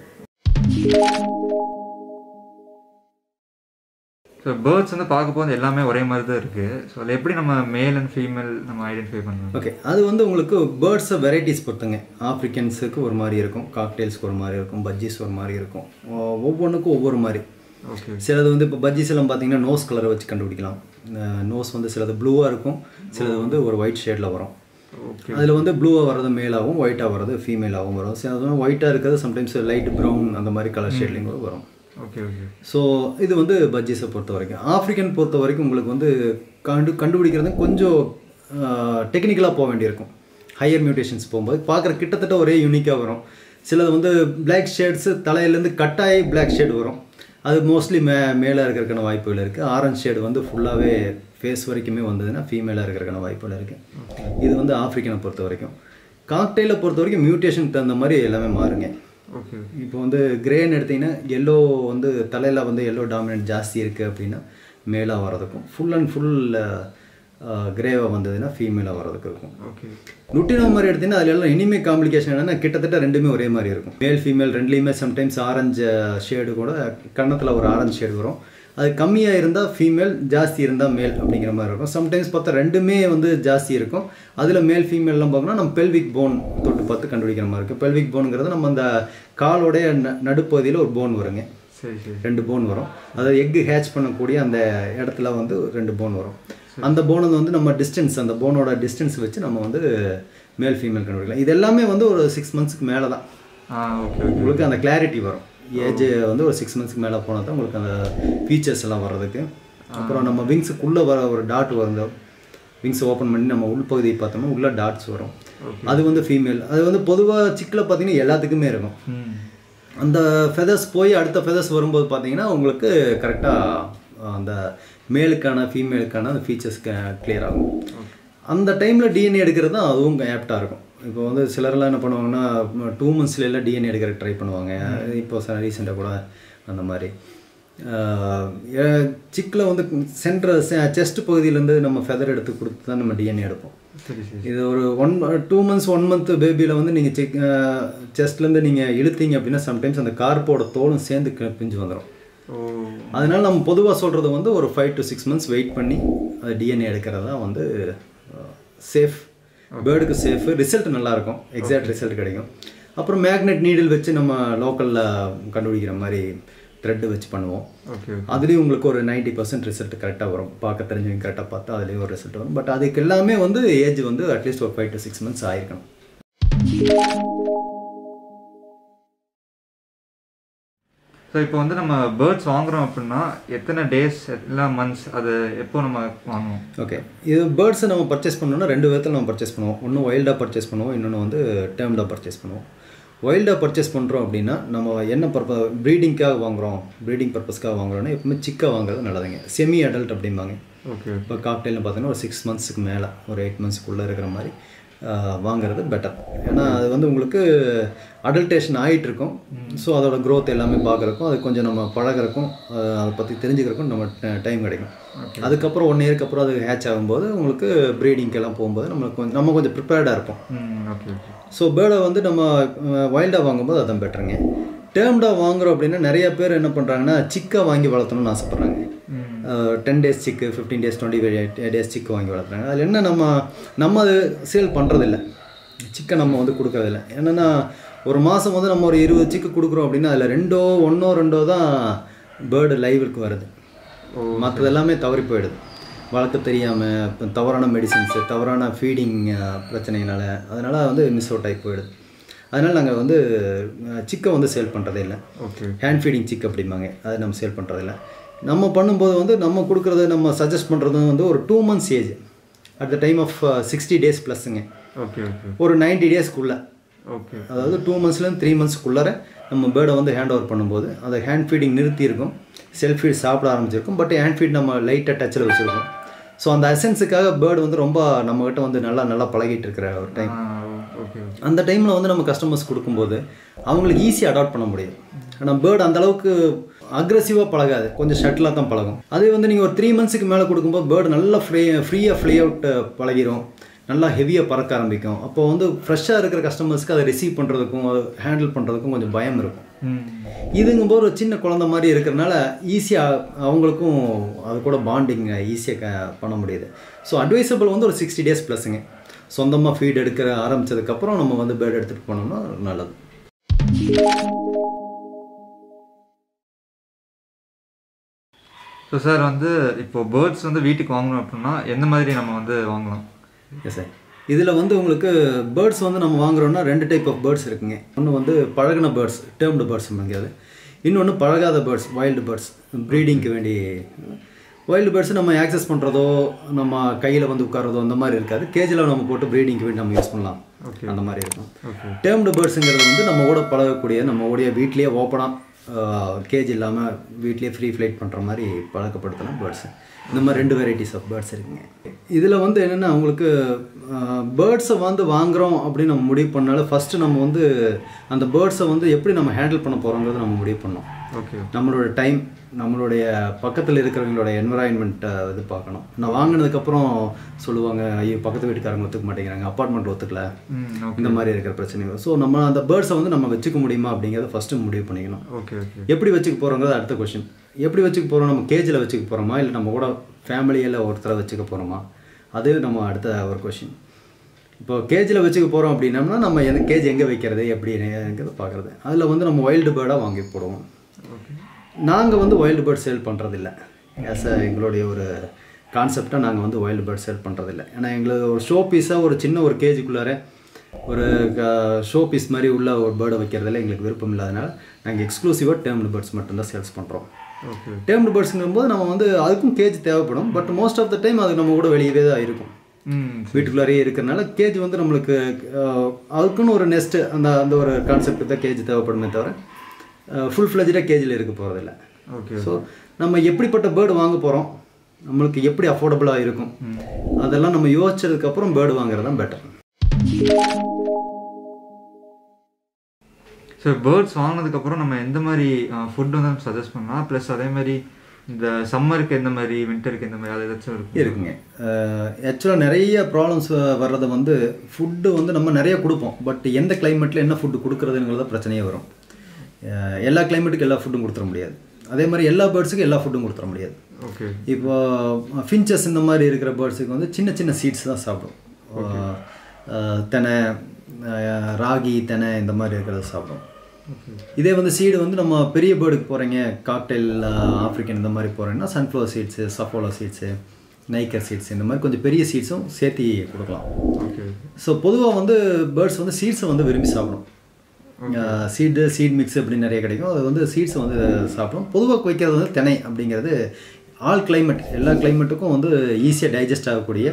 ஸோ பேர்ட்ஸ் வந்து பார்க்க போது எல்லாமே ஒரே மாதிரி தான் இருக்குது ஸோ அதில் எப்படி நம்ம மேல் அண்ட் ஃபீமேல் நம்ம ஐடென்டிஃபை பண்ணணும் ஓகே அது வந்து உங்களுக்கு பேர்ட்ஸை வெரைட்டிஸ் பொறுத்துங்க ஆப்ரிக்கன்ஸுக்கு ஒரு மாதிரி இருக்கும் காக்டெயில்ஸ்க்கு ஒரு மாதிரி இருக்கும் பஜ்ஜீஸ் ஒரு மாதிரி இருக்கும் ஒ- ஒவ்வொன்றுக்கும் ஒவ்வொரு மாதிரி ஓகே சிலது வந்து இப்போ பஜ்ஜீஸ் எல்லாம் பார்த்தீங்கன்னா நோஸ் கலரை வச்சு கண்டுபிடிக்கலாம் நோஸ் வந்து சிலது ப்ளூவாக இருக்கும் சிலது வந்து ஒரு ஒயிட் ஷேடில் வரும் ஓகே அதில் வந்து ப்ளூவாக வர்றது மேலாகவும் ஒயிட்டாக வர்றது ஃபீமேலாகவும் வரும் சிலது ஒயிட்டாக இருக்கிறது சம்டைம்ஸ் லைட் ப்ரௌன் அந்த மாதிரி கலர் ஷேட்லேயும் கூட வரும் ஓகே ஓகே ஸோ இது வந்து பஜ்ஜீஸை பொறுத்த வரைக்கும் ஆப்ரிக்கன் பொறுத்த வரைக்கும் உங்களுக்கு வந்து கண்டு கண்டுபிடிக்கிறது கொஞ்சம் டெக்னிக்கலாக போக வேண்டியிருக்கும் ஹையர் மியூட்டேஷன்ஸ் போகும்போது பார்க்குற கிட்டத்தட்ட ஒரே யூனிக்காக வரும் சிலது வந்து பிளாக் ஷேட்ஸு தலையிலேருந்து கட்டாயி பிளாக் ஷேட் வரும் அது மோஸ்ட்லி மே மேலே இருக்கிறதுக்கான வாய்ப்புகள் இருக்குது ஆரஞ்ச் ஷேடு வந்து ஃபுல்லாகவே ஃபேஸ் வரைக்குமே வந்ததுன்னா ஃபீமேலாக இருக்கிறதுக்கான வாய்ப்புகள் இருக்குது இது வந்து ஆப்ரிக்கனை பொறுத்த வரைக்கும் காக்டெயிலை பொறுத்த வரைக்கும் மியூட்டேஷனுக்கு தகுந்த மாதிரி எல்லாமே மாறுங்க ஓகே இப்போ வந்து கிரேன்னு எடுத்தீங்கன்னா எல்லோ வந்து தலையில் வந்து எல்லோ டாமினன்ட் ஜாஸ்தி இருக்குது அப்படின்னா மேலாக வர்றதுக்கும் ஃபுல் அண்ட் ஃபுல் கிரேவாக வந்ததுன்னா ஃபீமேலாக வர்றதுக்கு இருக்கும் ஓகே லுட்டினோ மாதிரி எடுத்தீங்கன்னா அதில் எல்லாம் இனிமே காம்ப்ளிகேஷன் என்னன்னா கிட்டத்தட்ட ரெண்டுமே ஒரே மாதிரி இருக்கும் மேல் ஃபீமேல் ரெண்டுலேயுமே சம்டைம்ஸ் ஆரஞ்சு ஷேடு கூட கன்னத்தில் ஒரு ஆரஞ்சு ஷேடு வரும் அது கம்மியாக இருந்தால் ஃபீமேல் ஜாஸ்தி இருந்தால் மேல் அப்படிங்கிற மாதிரி இருக்கும் சம்டைம்ஸ் பார்த்தா ரெண்டுமே வந்து ஜாஸ்தி இருக்கும் அதில் மேல் ஃபீமேல்லாம் பார்க்கணும் நம்ம பெல்விக் போன் தொட்டு பார்த்து கண்டுபிடிக்கிற மாதிரி இருக்குது பெல்விக் போனுங்கிறது நம்ம அந்த காலோடைய ந- நடுப்பகுதியில் ஒரு போன் வருங்க சரி சரி ரெண்டு போன் வரும் அதாவது எக்கு ஹேட்ச் பண்ணக்கூடிய அந்த இடத்துல வந்து ரெண்டு போன் வரும் அந்த போனை வந்து நம்ம டிஸ்டன்ஸ் அந்த போனோட டிஸ்டன்ஸ் வச்சு நம்ம வந்து மேல் ஃபீமேல் கண்டுபிடிக்கலாம் இது எல்லாமே வந்து ஒரு சிக்ஸ் மந்த்ஸ்க்கு மேலே தான் ஆ ஓகே ஓகே உங்களுக்கு அந்த கிளாரிட்டி வரும் ஏஜ் வந்து ஒரு சிக்ஸ் மந்த்ஸ்க்கு மேலே போனால் தான் உங்களுக்கு அந்த ஃபீச்சர்ஸ் எல்லாம் வர்றதுக்கு அப்புறம் நம்ம விங்ஸுக்குள்ளே வர ஒரு டாட் வரும் விங்ஸ் ஓப்பன் பண்ணி நம்ம உள்பகுதியை பார்த்தோம்னா உள்ள டாட்ஸ் வரும் அது வந்து ஃபீமேல் அது வந்து பொதுவாக சிக்கில் பார்த்தீங்கன்னா எல்லாத்துக்குமே இருக்கும் ம் அந்த ஃபெதர்ஸ் போய் அடுத்த ஃபெதர்ஸ் வரும்போது பார்த்தீங்கன்னா உங்களுக்கு கரெக்டாக அந்த மேலுக்கான ஃபீமேலுக்கான அந்த ஃபீச்சர்ஸ் கிளியர் ஆகும் அந்த டைமில் டிஎன்ஏ எடுக்கிறது தான் அதுவும் ஆப்டாக இருக்கும் இப்போ வந்து சிலர்லாம் என்ன பண்ணுவாங்கன்னா டூ மந்த்ஸ்ல எல்லாம் டிஎன்ஏ எடுக்கிற ட்ரை பண்ணுவாங்க இப்போ ரீசெண்டாக கூட அந்த மாதிரி சிக்கில் வந்து சென்டர் செஸ்ட் பகுதியிலேருந்து நம்ம ஃபெதர் எடுத்து கொடுத்து தான் நம்ம டிஎன்ஏ எடுப்போம் சரி சரி இது ஒரு one two months one month பேபியில் வந்து நீங்கள் செக் செஸ்ட்லேருந்து நீங்கள் இழுத்தீங்க அப்படின்னா சம்டைம்ஸ் அந்த கார்ப்போட தோலும் சேர்ந்து கி- பிஞ்சு வந்துடும் ஓ அதனால நம்ம பொதுவாக சொல்கிறது வந்து ஒரு five to six months wait பண்ணி அது டிஎன்ஏ எடுக்கிறது தான் வந்து சேஃப் பேர்டுக்கு சேஃபு ரிசல்ட் நல்லாயிருக்கும் எக்ஸாக்ட் ரிசல்ட் கிடைக்கும் அப்புறம் மேக்னெட் நீடில் வச்சு நம்ம லோக்கலில் கண்டுபிடிக்கிற மாதிரி த்ரெட்டு வச்சு பண்ணுவோம் ஓகே அதுலேயும் உங்களுக்கு ஒரு நைன்டி பர்சன்ட் ரிசல்ட் கரெக்டாக வரும் பார்க்க தெரிஞ்சவங்க கரெக்டாக பார்த்தா அதுலேயும் ஒரு ரிசல்ட் வரும் பட் அதுக்கு எல்லாமே வந்து ஏஜ் வந்து அட்லீஸ்ட் ஒரு ஃபைவ் டு சிக்ஸ் மந்த்ஸ் ஆயிருக்கணும் ஸோ இப்போ வந்து நம்ம பேர்ட்ஸ் வாங்குறோம் அப்படின்னா எத்தனை டேஸ் இல்லை மந்த்ஸ் அது எப்போ நம்ம வாங்குவோம் ஓகே இது பேர்ட்ஸை நம்ம பர்ச்சேஸ் பண்ணோம்னா ரெண்டு விதத்தில் நம்ம பர்ச்சேஸ் பண்ணுவோம் ஒன்று வைல்டாக பர்ச்சேஸ் பண்ணுவோம் இன்னொன்று வந்து டேர்ம்டாக பர்ச்சேஸ் பண்ணுவோம் வைல்டாக பர்ச்சேஸ் பண்ணுறோம் அப்படின்னா நம்ம என்ன பர்ப ப்ரீடிங்காக வாங்குறோம் ப்ரீடிங் பர்பஸ்க்காக வாங்குறோம்னா எப்பவுமே சிக்கா வாங்குறது நல்லதுங்க செமி அடல்ட் அப்படிம்பாங்க ஓகே இப்போ காக்டெயில்னு பார்த்தீங்கன்னா ஒரு சிக்ஸ் மந்த்ஸுக்கு மேலே ஒரு எயிட் மந்த்ஸ்க்குள்ளே இருக்கிற மாதிரி ஆஹ், வாங்குறது பெட்டர் ஏன்னா அது வந்து உங்களுக்கு அடல்டேஷன் ஆகிட்டு இருக்கும் ஸோ அதோட growth எல்லாமே பார்க்குறக்கும் அது கொஞ்சம் நம்ம பழகுறக்கும் ஆஹ், அதை பற்றி தெரிஞ்சுக்கிறக்கும் நம்ம டைம் கிடைக்கும் அதுக்கப்புறம் ஒன் இயருக்கு அப்புறம் அது ஹேட்ச் ஆகும்போது உங்களுக்கு ப்ரீடிங்க்கெல்லாம் போகும்போது நம்மளுக்கு கொஞ்சம் நம்ம கொஞ்சம் ப்ரிப்பேர்டாக இருப்போம் ம் ஓகே ஓகே ஸோ பேர்டை வந்து நம்ம வைல்டாக வாங்கும்போது அதான் பெட்டருங்க டேர்ம்டாக வாங்குறோம் அப்படின்னா நிறைய பேர் என்ன பண்ணுறாங்கன்னா சிக்கா வாங்கி வளர்த்தணும்னு ஆசைப்பட்றாங்க ten days chick fifteen days twenty days chick வாங்கி வளர்க்குறாங்க அதில் என்ன நம்ம நம்ம அது சேல் பண்ணுறதில்ல சிக்கை நம்ம வந்து கொடுக்கறதில்ல என்னென்னா ஒரு மாதம் வந்து நம்ம ஒரு இருபது சிக்கு கொடுக்குறோம் அப்படின்னா அதில் ரெண்டோ ஒன்றோ ரெண்டோ தான் பேர்டு லைவுக்கு வருது மற்றது எல்லாமே தவறி போயிடுது வளர்க்க தெரியாமல் இப்போ தவறான மெடிசின்ஸு தவறான ஃபீடிங் பிரச்சனையினால அதனால் வந்து மிஸ் அவுட் ஆகி போயிடுது அதனால் நாங்கள் வந்து சிக்கை வந்து சேல் பண்ணுறதே இல்லை ஓகே ஹேண்ட் ஃபீடிங் சிக் அப்படிம்பாங்க அதை நம்ம சேல் பண்ணுறதில்ல நம்ம பண்ணும்போது வந்து நம்ம கொடுக்குறது நம்ம சஜஸ்ட் பண்ணுறது வந்து ஒரு two months age at the time of sixty days ப்ளஸ்ஸுங்க ஓகே ஓகே ஒரு நைன்டி டேஸ்க்குள்ளே ஓகே அதாவது டூ மந்த்ஸ்லேருந்து த்ரீ மந்த்ஸ்க்குள்ளார நம்ம பேர்டை வந்து ஹேண்ட் ஓவர் பண்ணும்போது அதை ஹேண்ட் ஃபீடிங் நிறுத்தியிருக்கும் செல்ஃப் ஃபீட் சாப்பிட ஆரம்பிச்சிருக்கும் பட் ஹேண்ட் ஃபீட் நம்ம லைட்டாக டச்சில் வச்சுருக்கோம் ஸோ அந்த அசன்ஸுக்காக பேர்டு வந்து ரொம்ப நம்மக்கிட்ட வந்து நல்லா நல்லா பழகிட்டு இருக்கிற ஒரு டைம் ஓகே ஓகே அந்த டைமில் வந்து நம்ம கஸ்டமர்ஸ் கொடுக்கும்போது அவங்களுக்கு ஈஸியாக அடாப்ட் பண்ண முடியும் ஆனால் பேர்டு அந்த அளவுக்கு அக்ரெசிவாக பழகாது கொஞ்சம் ஷட்டிலாக தான் பழகும் அதே வந்து நீங்கள் ஒரு த்ரீ மந்த்ஸுக்கு மேலே கொடுக்கும்போது பேர்டு நல்லா ஃப்ரீ ஃப்ரீயாக ஃப்ளே அவுட் பழகிரும் நல்லா ஹெவியாக பறக்க ஆரம்பிக்கும் அப்போ வந்து ஃப்ரெஷ்ஷாக இருக்கிற கஸ்டமர்ஸ்க்கு அதை ரிசீவ் பண்ணுறதுக்கும் ஹேண்டில் பண்ணுறதுக்கும் கொஞ்சம் பயம் இருக்கும் ம் இதுங்கும்போது ஒரு சின்ன குழந்த மாதிரி இருக்கிறனால ஈஸியாக அவங்களுக்கும் அது கூட பாண்டிங் ஈஸியாக க பண்ண முடியுது ஸோ அட்வைசபிள் வந்து ஒரு சிக்ஸ்டி டேஸ் ப்ளஸ்ஸுங்க சொந்தமாக ஃபீட் எடுக்கிற ஆரம்பிச்சதுக்கப்புறம் நம்ம வந்து பேர்டு எடுத்துகிட்டு போனோம்னா நல்லது ஸோ சார் வந்து இப்போ பேர்ட்ஸ் வந்து வீட்டுக்கு வாங்கணும் அப்படின்னா எந்த மாதிரி நம்ம வந்து வாங்கலாம் எஸ் சார் இதில் வந்து உங்களுக்கு பேர்ட்ஸ் வந்து நம்ம வாங்குறோம்னா ரெண்டு டைப் ஆஃப் பேர்ட்ஸ் இருக்குங்க ஒன்று வந்து பழகின பேர்ட்ஸ் டேர்ம்டு பேர்ட்ஸ் அப்படிங்கிறது இன்னொன்று பழகாத பேர்ட்ஸ் வைல்டு பேர்ட்ஸ் ப்ரீடிங்க்கு வேண்டி வைல்டு பேர்ட்ஸ் நம்ம ஆக்சஸ் பண்ணுறதோ நம்ம கையில் வந்து உட்காரதோ அந்த மாதிரி இருக்காது கேஜில் நம்ம போட்டு ப்ரீடிங்க்கு வேண்டி நம்ம யூஸ் பண்ணலாம் Okay. அந்த மாதிரி இருக்கும் ஓகே டேர்ம்டு பேர்ட்ஸுங்கிறது வந்து நம்ம கூட பழகக்கூடிய நம்ம உடைய வீட்லேயே ஓப்பனாக கேஜ் இல்லாமல் வீட்லேயே ஃப்ரீ ஃப்ளைட் பண்ணுற மாதிரி பழக்கப்படுத்தலாம் பேர்ட்ஸ் இந்த மாதிரி ரெண்டு வெரைட்டிஸ் ஆஃப் பேர்ட்ஸ் இருக்குங்க இதில் வந்து என்னென்னா உங்களுக்கு பேர்ட்ஸை வந்து வாங்குகிறோம் அப்படின்னு நம்ம முடிவு பண்ணாலும் ஃபஸ்ட்டு நம்ம வந்து அந்த பேர்ட்ஸை வந்து எப்படி நம்ம ஹேண்டில் பண்ண போகிறோங்கிறத நம்ம முடிவு பண்ணோம் ஓகே நம்மளோட டைம் நம்மளுடைய பக்கத்தில் இருக்கிறவங்களோட என்வரான்மெண்ட்டை இது பார்க்கணும் நான் வாங்கினதுக்கப்புறம் சொல்லுவாங்க ஐயோ பக்கத்து வீட்டுக்காரங்க ஒத்துக்க மாட்டேங்கிறாங்க அப்பார்ட்மெண்ட் ஒத்துக்கல ம் ஓகே இந்த மாதிரி இருக்கிற பிரச்சனைகள் ஸோ நம்ம அந்த பேர்ட்ஸை வந்து நம்ம வச்சுக்க முடியுமா அப்படிங்கிறத ஃபஸ்ட்டு முடிவு பண்ணிக்கணும் ஓகே ஓகே எப்படி வச்சுக்க போகிறோங்கிறது அடுத்த கொஷின் எப்படி வச்சுக்க போகிறோம் நம்ம கேஜில் வச்சுக்க போகிறோமா இல்லை நம்ம கூட ஃபேமிலியில் ஒருத்தரை வச்சுக்க போகிறோமா அது நம்ம அடுத்த ஒரு கொஷின் இப்போ கேஜில் வச்சுக்க போகிறோம் அப்படின்னம்னா நம்ம எந்த கேஜ் எங்கே வைக்கிறது எப்படிங்கிறத பார்க்குறது அதில் வந்து நம்ம வைல்டு பேர்டாக வாங்கி போடுவோம் ஓகே நாங்கள் வந்து வைல்டு பேர்ட் சேல் பண்ணுறதில்ல ஆஸ் அ எங்களுடைய ஒரு கான்செப்டாக நாங்கள் வந்து வைல்டு பேர்ட் சேல் பண்ணுறதில்ல ஏன்னா எங்களுக்கு ஒரு ஷோ பீஸாக ஒரு சின்ன ஒரு கேஜுக்குள்ளார ஒரு ஷோ பீஸ் மாதிரி உள்ள ஒரு பேர்டை வைக்கிறதுல எங்களுக்கு விருப்பம் இல்லாதனால நாங்கள் எக்ஸ்க்ளூசிவாக டேர்ம்டு பேர்ட்ஸ் மட்டும்தான் சேல்ஸ் பண்ணுறோம் ஓகே டேர்ம்டு பேர்ட்ஸுங்கும்போது நம்ம வந்து அதுக்கும் கேஜ் தேவைப்படும் but most of the time அது நம்ம கூட வெளியவே தான் இருக்கும் ம் வீட்டுக்குள்ளாரே இருக்கிறனால கேஜ் வந்து நம்மளுக்கு அஹ், அதுக்குன்னு ஒரு நெஸ்ட்டு அந்த அந்த ஒரு கான்செப்ட் தான் கேஜ் தேவைப்படுமே தவிர ஃபுல் ஃப்ளெஜாக கேஜில் இருக்க போகிறதில்ல ஓகே ஸோ நம்ம எப்படிப்பட்ட பேர்டு வாங்க போகிறோம் நம்மளுக்கு எப்படி அஃபோர்டபுளாக இருக்கும் அதெல்லாம் நம்ம யோசிச்சதுக்கப்புறம் பேர்டு வாங்குறது தான் பெட்டர் ஸோ பேர்ட்ஸ் வாங்கினதுக்கப்புறம் நம்ம எந்த மாதிரி ஃபுட் வந்து சஜஸ்ட் பண்ணலாம் ப்ளஸ் அதே மாதிரி இந்த சம்மருக்கு எந்த மாதிரி வின்டருக்கு எந்த மாதிரி அது ஏதாச்சும் இருக்கும் இருக்குங்க ஆக்சுவலாக நிறைய ப்ராப்ளம்ஸ் வர்றது வந்து ஃபுட்டு வந்து நம்ம நிறைய கொடுப்போம் பட் எந்த கிளைமேட்டில் என்ன ஃபுட்டு கொடுக்குறதுங்கிறத பிரச்சனையே வரும் அஹ், எல்லா கிளைமேட்டுக்கும் எல்லா ஃபுட்டும் கொடுத்துட முடியாது அதே மாதிரி எல்லா பேர்ட்ஸுக்கும் எல்லா ஃபுட்டும் கொடுத்துட முடியாது ஓகே இப்போ ஃபின்ச்சஸ் இந்த மாதிரி இருக்கிற பேர்ட்ஸுக்கு வந்து சின்ன சின்ன சீட்ஸ் தான் சாப்பிடும் அஹ், தெனை அஹ், ராகி தெனை இந்த மாதிரி இருக்கிறத சாப்பிடும் இதே வந்து சீடு வந்து நம்ம பெரிய பேர்டுக்கு போகிறீங்க காக்டெயில் ஆஃப்ரிக்கன் இந்த மாதிரி போகிறீங்கன்னா sunflower seeds Saffola seeds niger seeds இந்த மாதிரி கொஞ்சம் பெரிய சீட்ஸும் சேர்த்து கொடுக்கலாம் ஓகே ஸோ பொதுவாக வந்து பேர்ட்ஸ் வந்து சீட்ஸை வந்து விரும்பி சாப்பிடும் சீடு சீட் மிக்ஸ் அப்படி நிறைய கிடைக்கும் அது வந்து சீட்ஸை வந்து சாப்பிடும் பொதுவாக வைக்கிறது வந்து திணை அப்படிங்கிறது ஆல் climate எல்லா கிளைமேட்டுக்கும் வந்து ஈஸியாக டைஜஸ்ட் ஆகக்கூடிய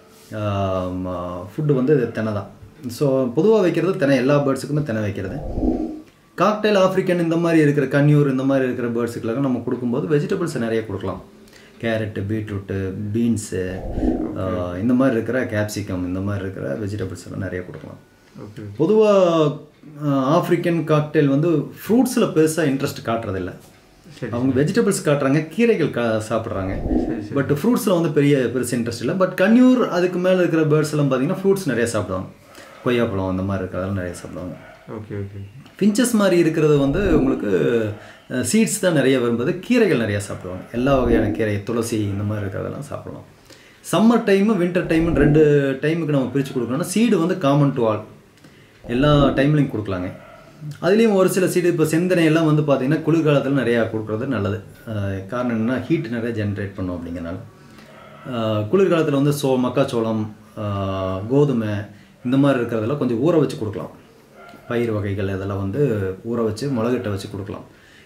ஃபுட்டு வந்து திணை தான் ஸோ பொதுவாக வைக்கிறது திணை எல்லா பேர்ட்ஸுக்குமே திணை வைக்கிறது காக்டைல் ஆஃப்ரிக்கன் இந்த மாதிரி இருக்கிற கன்யூர் இந்த மாதிரி இருக்கிற பேர்ட்ஸுக்கெல்லாம் நம்ம கொடுக்கும்போது வெஜிடபிள்ஸ் நிறைய கொடுக்கலாம் கேரட்டு பீட்ரூட்டு பீன்ஸு இந்த மாதிரி இருக்கிற கேப்சிகம் இந்த மாதிரி இருக்கிற வெஜிடபிள்ஸ் எல்லாம் நிறைய கொடுக்கலாம் ஓகே பொதுவாக ஆஃப்ரிக்கன் காக்டெயில் வந்து ஃப்ரூட்ஸில் பெருசாக இன்ட்ரெஸ்ட் காட்டுறதில்ல சரி அவங்க வெஜிடபிள்ஸ் காட்டுறாங்க கீரைகள் கா சாப்பிட்றாங்க பட் ஃப்ரூட்ஸில் வந்து பெரிய பெருசு இன்ட்ரெஸ்ட் இல்லை பட் கன்யூர் அதுக்கு மேலே இருக்கிற பேர்ட்ஸ் எல்லாம் பார்த்தீங்கன்னா ஃப்ரூட்ஸ் நிறைய சாப்பிடுவாங்க கொய்யாப்பழம் அந்த மாதிரி இருக்கிறதெல்லாம் நிறைய சாப்பிடுவாங்க ஓகே ஓகே பிஞ்சஸ் மாதிரி இருக்கிறது வந்து உங்களுக்கு சீட்ஸ் தான் நிறைய வரும்போது கீரைகள் நிறைய சாப்பிடுவாங்க எல்லா வகையான கீரை துளசி இந்த மாதிரி இருக்கிறதெல்லாம் சாப்பிடலாம் சம்மர் டைமு வின்டர் டைமு ரெண்டு டைமுக்கு நம்ம பிரித்து கொடுக்கணும்னா சீடு வந்து காமன் டு ஆல் எல்லா டைம்லையும் கொடுக்கலாங்க அதுலேயும் ஒரு சில சீடு இப்போ செந்தனை எல்லாம் வந்து பார்த்திங்கன்னா குளிர்காலத்தில் நிறையா கொடுக்குறது நல்லது அஹ் காரணம் என்னென்னா ஹீட் நிறைய ஜென்ரேட் பண்ணும் அப்படிங்கிறனால அஹ் குளிர்காலத்தில் வந்து சோ மக்காச்சோளம் அஹ் கோதுமை இந்த மாதிரி இருக்கிறதெல்லாம் கொஞ்சம் ஊற வச்சு கொடுக்கலாம் பயிர் வகைகள் இதெல்லாம் வந்து ஊற வச்சு மிளகிட்ட வச்சு கொடுக்கலாம்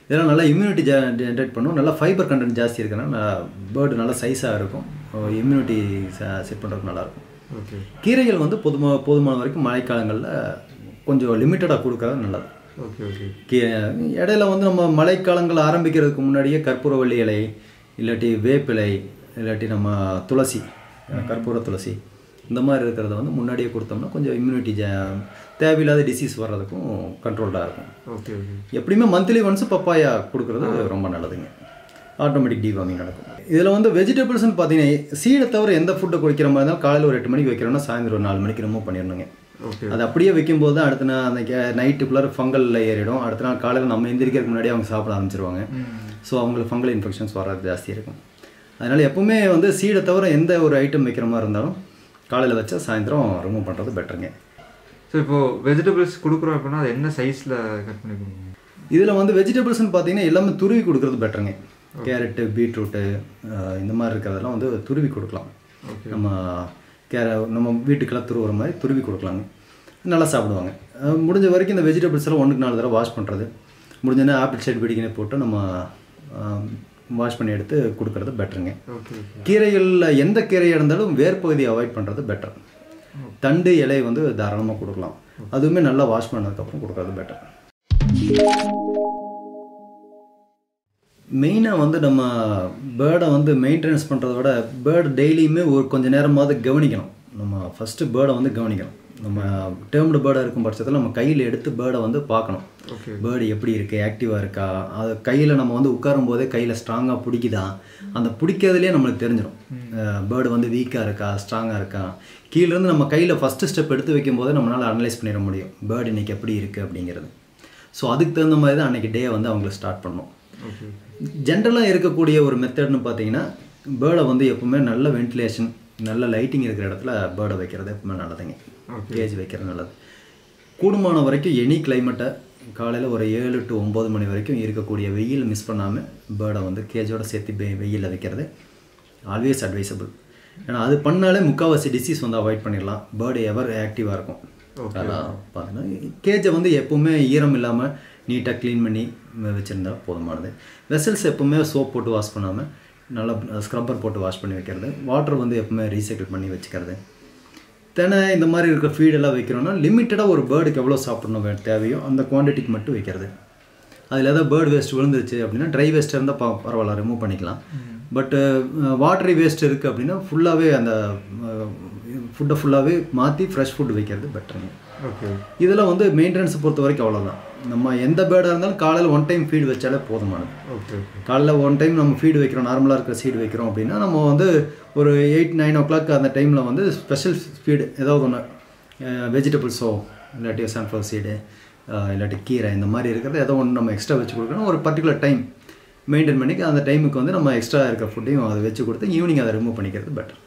இதெல்லாம் நல்லா இம்யூனிட்டி ஜென்ரேட் பண்ணும் நல்லா ஃபைபர் கண்டென்ட் ஜாஸ்தி இருக்கனால பேர்டு நல்லா சைஸாக இருக்கும் இம்யூனிட்டி செட் பண்ணுறதுக்கு நல்லாயிருக்கும் ஓகே கீரைகள் வந்து பொதுமா போதுமான வரைக்கும் மழைக்காலங்களில் கொஞ்சம் லிமிட்டடாக கொடுக்கறது நல்லது ஓகே ஓகே கீ இடையில வந்து நம்ம மழைக்காலங்கள் ஆரம்பிக்கிறதுக்கு முன்னாடியே கற்பூரவள்ளி இலை இல்லாட்டி வேப்பிலை இல்லாட்டி நம்ம துளசி அஹ் கற்பூர துளசி இந்த மாதிரி இருக்கிறத வந்து முன்னாடியே கொடுத்தோம்னா கொஞ்சம் இம்யூனிட்டி தேவையில்லாத டிசீஸ் வர்றதுக்கும் கண்ட்ரோல்டாக இருக்கும் ஓகே ஓகே எப்படியுமே மந்த்லி ஒன்ஸ் பப்பாயா கொடுக்குறது ரொம்ப நல்லதுங்க ஆட்டோமேட்டிக் டிவார்மிங் நடக்கும் இதில் வந்து வெஜிடபிள்ஸ்னு பார்த்தீங்கன்னா சீடை தவிர எந்த ஃபுட்டை குடிக்கிற மாதிரி இருந்தாலும் காலையில் ஒரு எட்டு மணிக்கு வைக்கிறோம்னா சாயந்தரம் ஒரு நாலு மணிக்கு ரிமூவ் பண்ணிடணுங்க ஓகே அது அப்படியே வைக்கும்போது தான் அடுத்த நாள் அந்த நைட்டுக்குள்ளார ஃபங்கலில் ஏறிடும் அடுத்த நாள் காலையில் நம்ம எந்திரிக்கிறதுக்கு முன்னாடி அவங்க சாப்பிட ஆரம்பிச்சிருவாங்க ஸோ அவங்களுக்கு ஃபங்கல் இன்ஃபெக்ஷன்ஸ் வர்றது ஜாஸ்தி இருக்கும் அதனால் எப்பவுமே வந்து சீடை தவிர எந்த ஒரு ஐட்டம் வைக்கிற மாதிரி இருந்தாலும் காலையில் வச்சா சாயந்தரம் ரிமூவ் பண்ணுறது பெட்டருங்க ஸோ இப்போ வெஜிடபிள்ஸ் கொடுக்குறோம் அப்படின்னா அது என்ன சைஸில் கட் பண்ணி கொடுக்கணும் இதில் வந்து வெஜிடபிள்ஸ்னு பார்த்தீங்கன்னா எல்லாமே துருவி கொடுக்குறது பெட்டருங்க கேரட்டு பீட்ரூட்டு இந்த மாதிரி இருக்கிறதெல்லாம் வந்து துருவி கொடுக்கலாம் நம்ம கேர நம்ம வீட்டுக்கெல்லாம் துருவுற மாதிரி துருவி கொடுக்கலாங்க நல்லா சாப்பிடுவாங்க அஹ் முடிஞ்ச வரைக்கும் இந்த வெஜிடபிள்ஸ் எல்லாம் ஒன்றுக்கு நாலு தடவை வாஷ் பண்ணுறது முடிஞ்சோன்னா ஆப்பிள் சைடு பிடிக்கினே போட்டு நம்ம வாஷ் பண்ணி எடுத்து கொடுக்கறது பெட்டருங்க ஓகே ஓகே கீரைகளில் எந்த கீரையாக இருந்தாலும் வேர் பகுதியை அவாய்ட் பண்ணுறது பெட்டர் தண்டு இலை வந்து தாராளமாக கொடுக்கலாம் அதுவுமே நல்லா வாஷ் பண்ணதுக்கப்புறம் கொடுக்கறது பெட்டர் மெயினாக வந்து நம்ம பேர்டை வந்து மெயின்டெனன்ஸ் பண்ணுறத விட பேர்டு டெய்லியுமே ஒரு கொஞ்ச நேரமாவது கவனிக்கணும் நம்ம ஃபஸ்ட்டு பேர்டை வந்து கவனிக்கணும் நம்ம டேர்ம்டு பேர்டாக இருக்கும் பட்சத்தில் நம்ம கையில் எடுத்து பேர்டை வந்து பார்க்கணும் ஓகே பேர்டு எப்படி இருக்குது ஆக்டிவாக இருக்கா அது கையில் நம்ம வந்து உட்காரும் போதே கையில் ஸ்ட்ராங்காக பிடிக்குதா அந்த பிடிக்கிறதுலே நம்மளுக்கு தெரிஞ்சிடும் பேர்டு வந்து வீக்காக இருக்கா ஸ்ட்ராங்காக இருக்கா கீழேருந்து நம்ம கையில் ஃபஸ்ட்டு ஸ்டெப் எடுத்து வைக்கும் போதே நம்மளால் அனலைஸ் பண்ணிட முடியும் பேர்டு இன்னைக்கு எப்படி இருக்குது அப்படிங்கிறது ஸோ அதுக்கு தகுந்த மாதிரி தான் அன்றைக்கி டே வந்து அவங்களுக்கு ஸ்டார்ட் பண்ணணும் ஓகே ஜென்ரலாக இருக்கக்கூடிய ஒரு மெத்தட்னு பார்த்தீங்கன்னா பேர்டை வந்து எப்பவுமே நல்ல வென்டிலேஷன் நல்ல லைட்டிங் இருக்கிற இடத்துல பேர்டை வைக்கிறது எப்பவுமே நல்லதுங்க கேஜ் வைக்கிறது நல்லது கூடுமான வரைக்கும் எனி கிளைமேட்டை காலையில் ஒரு ஏழு டு ஒம்பது மணி வரைக்கும் இருக்கக்கூடிய வெயில் மிஸ் பண்ணாமல் பேர்டை வந்து கேஜோட சேர்த்து வெ வெயிலில் வைக்கிறது ஆல்வேஸ் அட்வைசபிள் ஏன்னா அது பண்ணாலே முக்கால்வாசி டிசீஸ் வந்து அவாய்ட் பண்ணிடலாம் பேர்டு எவர் ஆக்டிவாக இருக்கும் அதெல்லாம் பார்த்தீங்கன்னா கேஜை வந்து எப்பவுமே ஈரம் இல்லாமல் நீட்டாக க்ளீன் பண்ணி வச்சுருந்தா போதுமானது வெசல்ஸ் எப்பவுமே சோப் போட்டு வாஷ் பண்ணாமல் நல்லா ஸ்க்ரப்பர் போட்டு வாஷ் பண்ணி வைக்கிறது வாட்டர் வந்து எப்பவுமே ரீசைக்கிள் பண்ணி வச்சுக்கிறது தினை இந்த மாதிரி இருக்க ஃபீடெல்லாம் வைக்கிறோம்னா லிமிட்டடாக ஒரு பேர்டுக்கு எவ்வளோ சாப்பிடணும் வே- தேவையோ அந்த குவான்டிட்டிக்கு மட்டும் வைக்கிறது அதில் ஏதாவது பேர்டு வேஸ்ட் விழுந்துருச்சு அப்படின்னா ட்ரை வேஸ்ட் இருந்தால் ப பரவாயில்ல ரிமூவ் பண்ணிக்கலாம் பட்டு வாட்டரி வேஸ்ட் இருக்குது அப்படின்னா ஃபுல்லாகவே அந்த ஃபுட்டை ஃபுல்லாகவே மாற்றி ஃப்ரெஷ் ஃபுட் வைக்கிறது பெட்டருங்க ஓகே இதில் வந்து மெயின்டெனன்ஸை பொறுத்த வரைக்கும் அவ்வளோதான் நம்ம எந்த பேர்டாக இருந்தாலும் காலையில் ஒன் டைம் ஃபீடு வச்சாலே போதுமானது ஓகே ஓகே காலையில் ஒன் டைம் நம்ம ஃபீடு வைக்கிறோம் நார்மலாக இருக்கிற சீடு வைக்கிறோம் அப்படின்னா நம்ம வந்து ஒரு எயிட் நைன் ஓ கிளாக் அந்த டைமில் வந்து ஸ்பெஷல் ஃபீடு ஏதாவது ஒன்று வெஜிடபிள்ஸோ இல்லாட்டி சன்ஃப்ளவர் சீடு இல்லாட்டி கீரை இந்த மாதிரி இருக்கிறது ஏதோ ஒன்று நம்ம எக்ஸ்ட்ரா வச்சு கொடுக்கணும் ஒரு பர்டிகுலர் டைம் மெயின்டைன் பண்ணி அந்த டைமுக்கு வந்து நம்ம எக்ஸ்ட்ரா இருக்கிற ஃபுட்டையும் அதை வச்சு கொடுத்து ஈவினிங் அதை ரிமூவ் பண்ணிக்கிறது பெட்டர்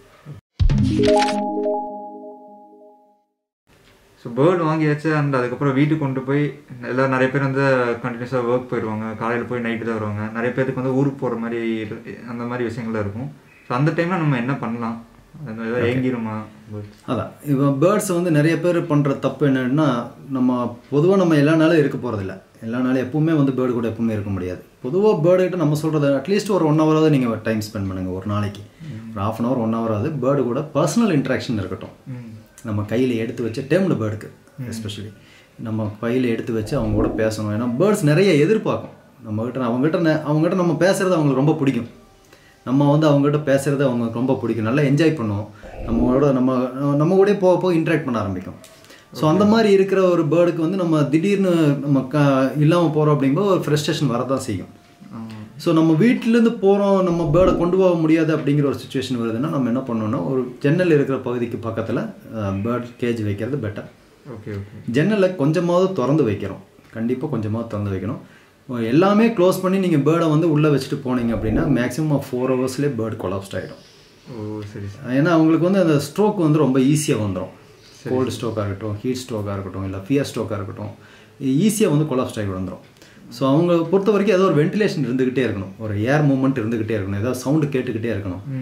ஸோ பேர்டு வாங்கியாச்சு அண்ட் அதுக்கப்புறம் வீட்டுக்கு கொண்டு போய் எல்லாம் நிறைய பேர் வந்து கண்டினியூஸாக ஒர்க் போயிடுவாங்க காலையில் போய் நைட்டு தான் வருவாங்க நிறைய பேருக்கு வந்து ஊருக்கு போகிற மாதிரி இரு- அந்த மாதிரி விஷயங்கள்லாம் இருக்கும் ஸோ அந்த டைமில் நம்ம என்ன பண்ணலாம் அது ஏதாவது ஏங்கிருமா birds? அதான் இப்போ பேர்ட்ஸ் வந்து நிறைய பேர் பண்ணுற தப்பு என்னன்னா நம்ம பொதுவாக நம்ம எல்லா நாளும் இருக்க போகிறதில்ல எல்லா நாளும் எப்பவுமே வந்து பேர்டு கூட எப்பவுமே இருக்க முடியாது பொதுவாக பேர்டுகிட்ட நம்ம சொல்கிறது அட்லீஸ்ட் ஒரு ஒன் ஹவராவது நீங்கள் டைம் ஸ்பெண்ட் பண்ணுங்கள் ஒரு நாளைக்கு ஒரு ஆஃப் அன் ஹவர் ஒன் ஹவராவது பேர்டு கூட பர்சனல் இன்ட்ராக்ஷன் இருக்கட்டும் ம் நம்ம கையில் எடுத்து வச்சு டேம்டு பேர்டுக்கு எஸ்பெஷலி நம்ம கையில் எடுத்து வச்சு அவங்க கூட பேசணும் ஏன்னா பேர்ட்ஸ் நிறைய எதிர்பார்க்கும் நம்மகிட்ட அவங்ககிட்ட நெ- அவங்ககிட்ட நம்ம பேசுகிறது அவங்களுக்கு ரொம்ப பிடிக்கும் நம்ம வந்து அவங்ககிட்ட பேசுகிறது அவங்களுக்கு ரொம்ப பிடிக்கும் நல்லா என்ஜாய் பண்ணுவோம் நம்மளோட நம்ம நம்ம கூட போக போக இன்ட்ராக்ட் பண்ண ஆரம்பிக்கும் ஸோ அந்த மாதிரி இருக்கிற ஒரு பேர்டுக்கு வந்து நம்ம திடீர்னு நம்ம க இல்லாமல் போகிறோம் அப்படிங்கும்போது ஒரு ஃப்ரெஸ்ட்ரேஷன் வரதான் செய்யும் ஆமாம் ஸோ நம்ம வீட்டிலேருந்து போகிறோம் நம்ம பேர்டை கொண்டு போக முடியாது அப்படிங்கிற ஒரு சுச்சுவேஷன் வருதுன்னா நம்ம என்ன பண்ணோம்னா ஒரு ஜன்னல் இருக்கிற பகுதிக்கு பக்கத்தில் பேர்ட் கேஜ் வைக்கிறது பெட்டர் ஓகே ஓகே ஜன்னலை கொஞ்சமாவது திறந்து வைக்கிறோம் கண்டிப்பாக கொஞ்சமாவது திறந்து வைக்கணும் எல்லாமே க்ளோஸ் பண்ணி நீங்கள் பேர்டை வந்து உள்ளே வச்சுட்டு போனீங்க அப்படின்னா மேக்ஸிமம் ஃபோர் ஹவர்ஸ்லேயே பேர்ட் கொலாப்ஸ்ட் ஆகிடும் ஓ சரி சரி ஏன்னா அவங்களுக்கு வந்து அந்த ஸ்ட்ரோக் வந்து ரொம்ப ஈஸியாக வந்துடும் கோல்டு ஸ்ட்ரோக்காக இருக்கட்டும் ஹீட் ஸ்ட்ரோக்காக இருக்கட்டும் இல்லை ஃபியர் ஸ்ட்ரோக்காக இருக்கட்டும் ஈஸியாக வந்து கொலாப்ஸ் ஆகி வந்துடும் ஸோ அவங்க பொறுத்த வரைக்கும் ஏதோ ஒரு வென்டிலேஷன் இருந்துக்கிட்டே இருக்கணும் ஒரு ஏர் மூவ்மெண்ட் இருந்துக்கிட்டே இருக்கணும் ஏதாவது சவுண்டு கேட்டுக்கிட்டே இருக்கணும் ம்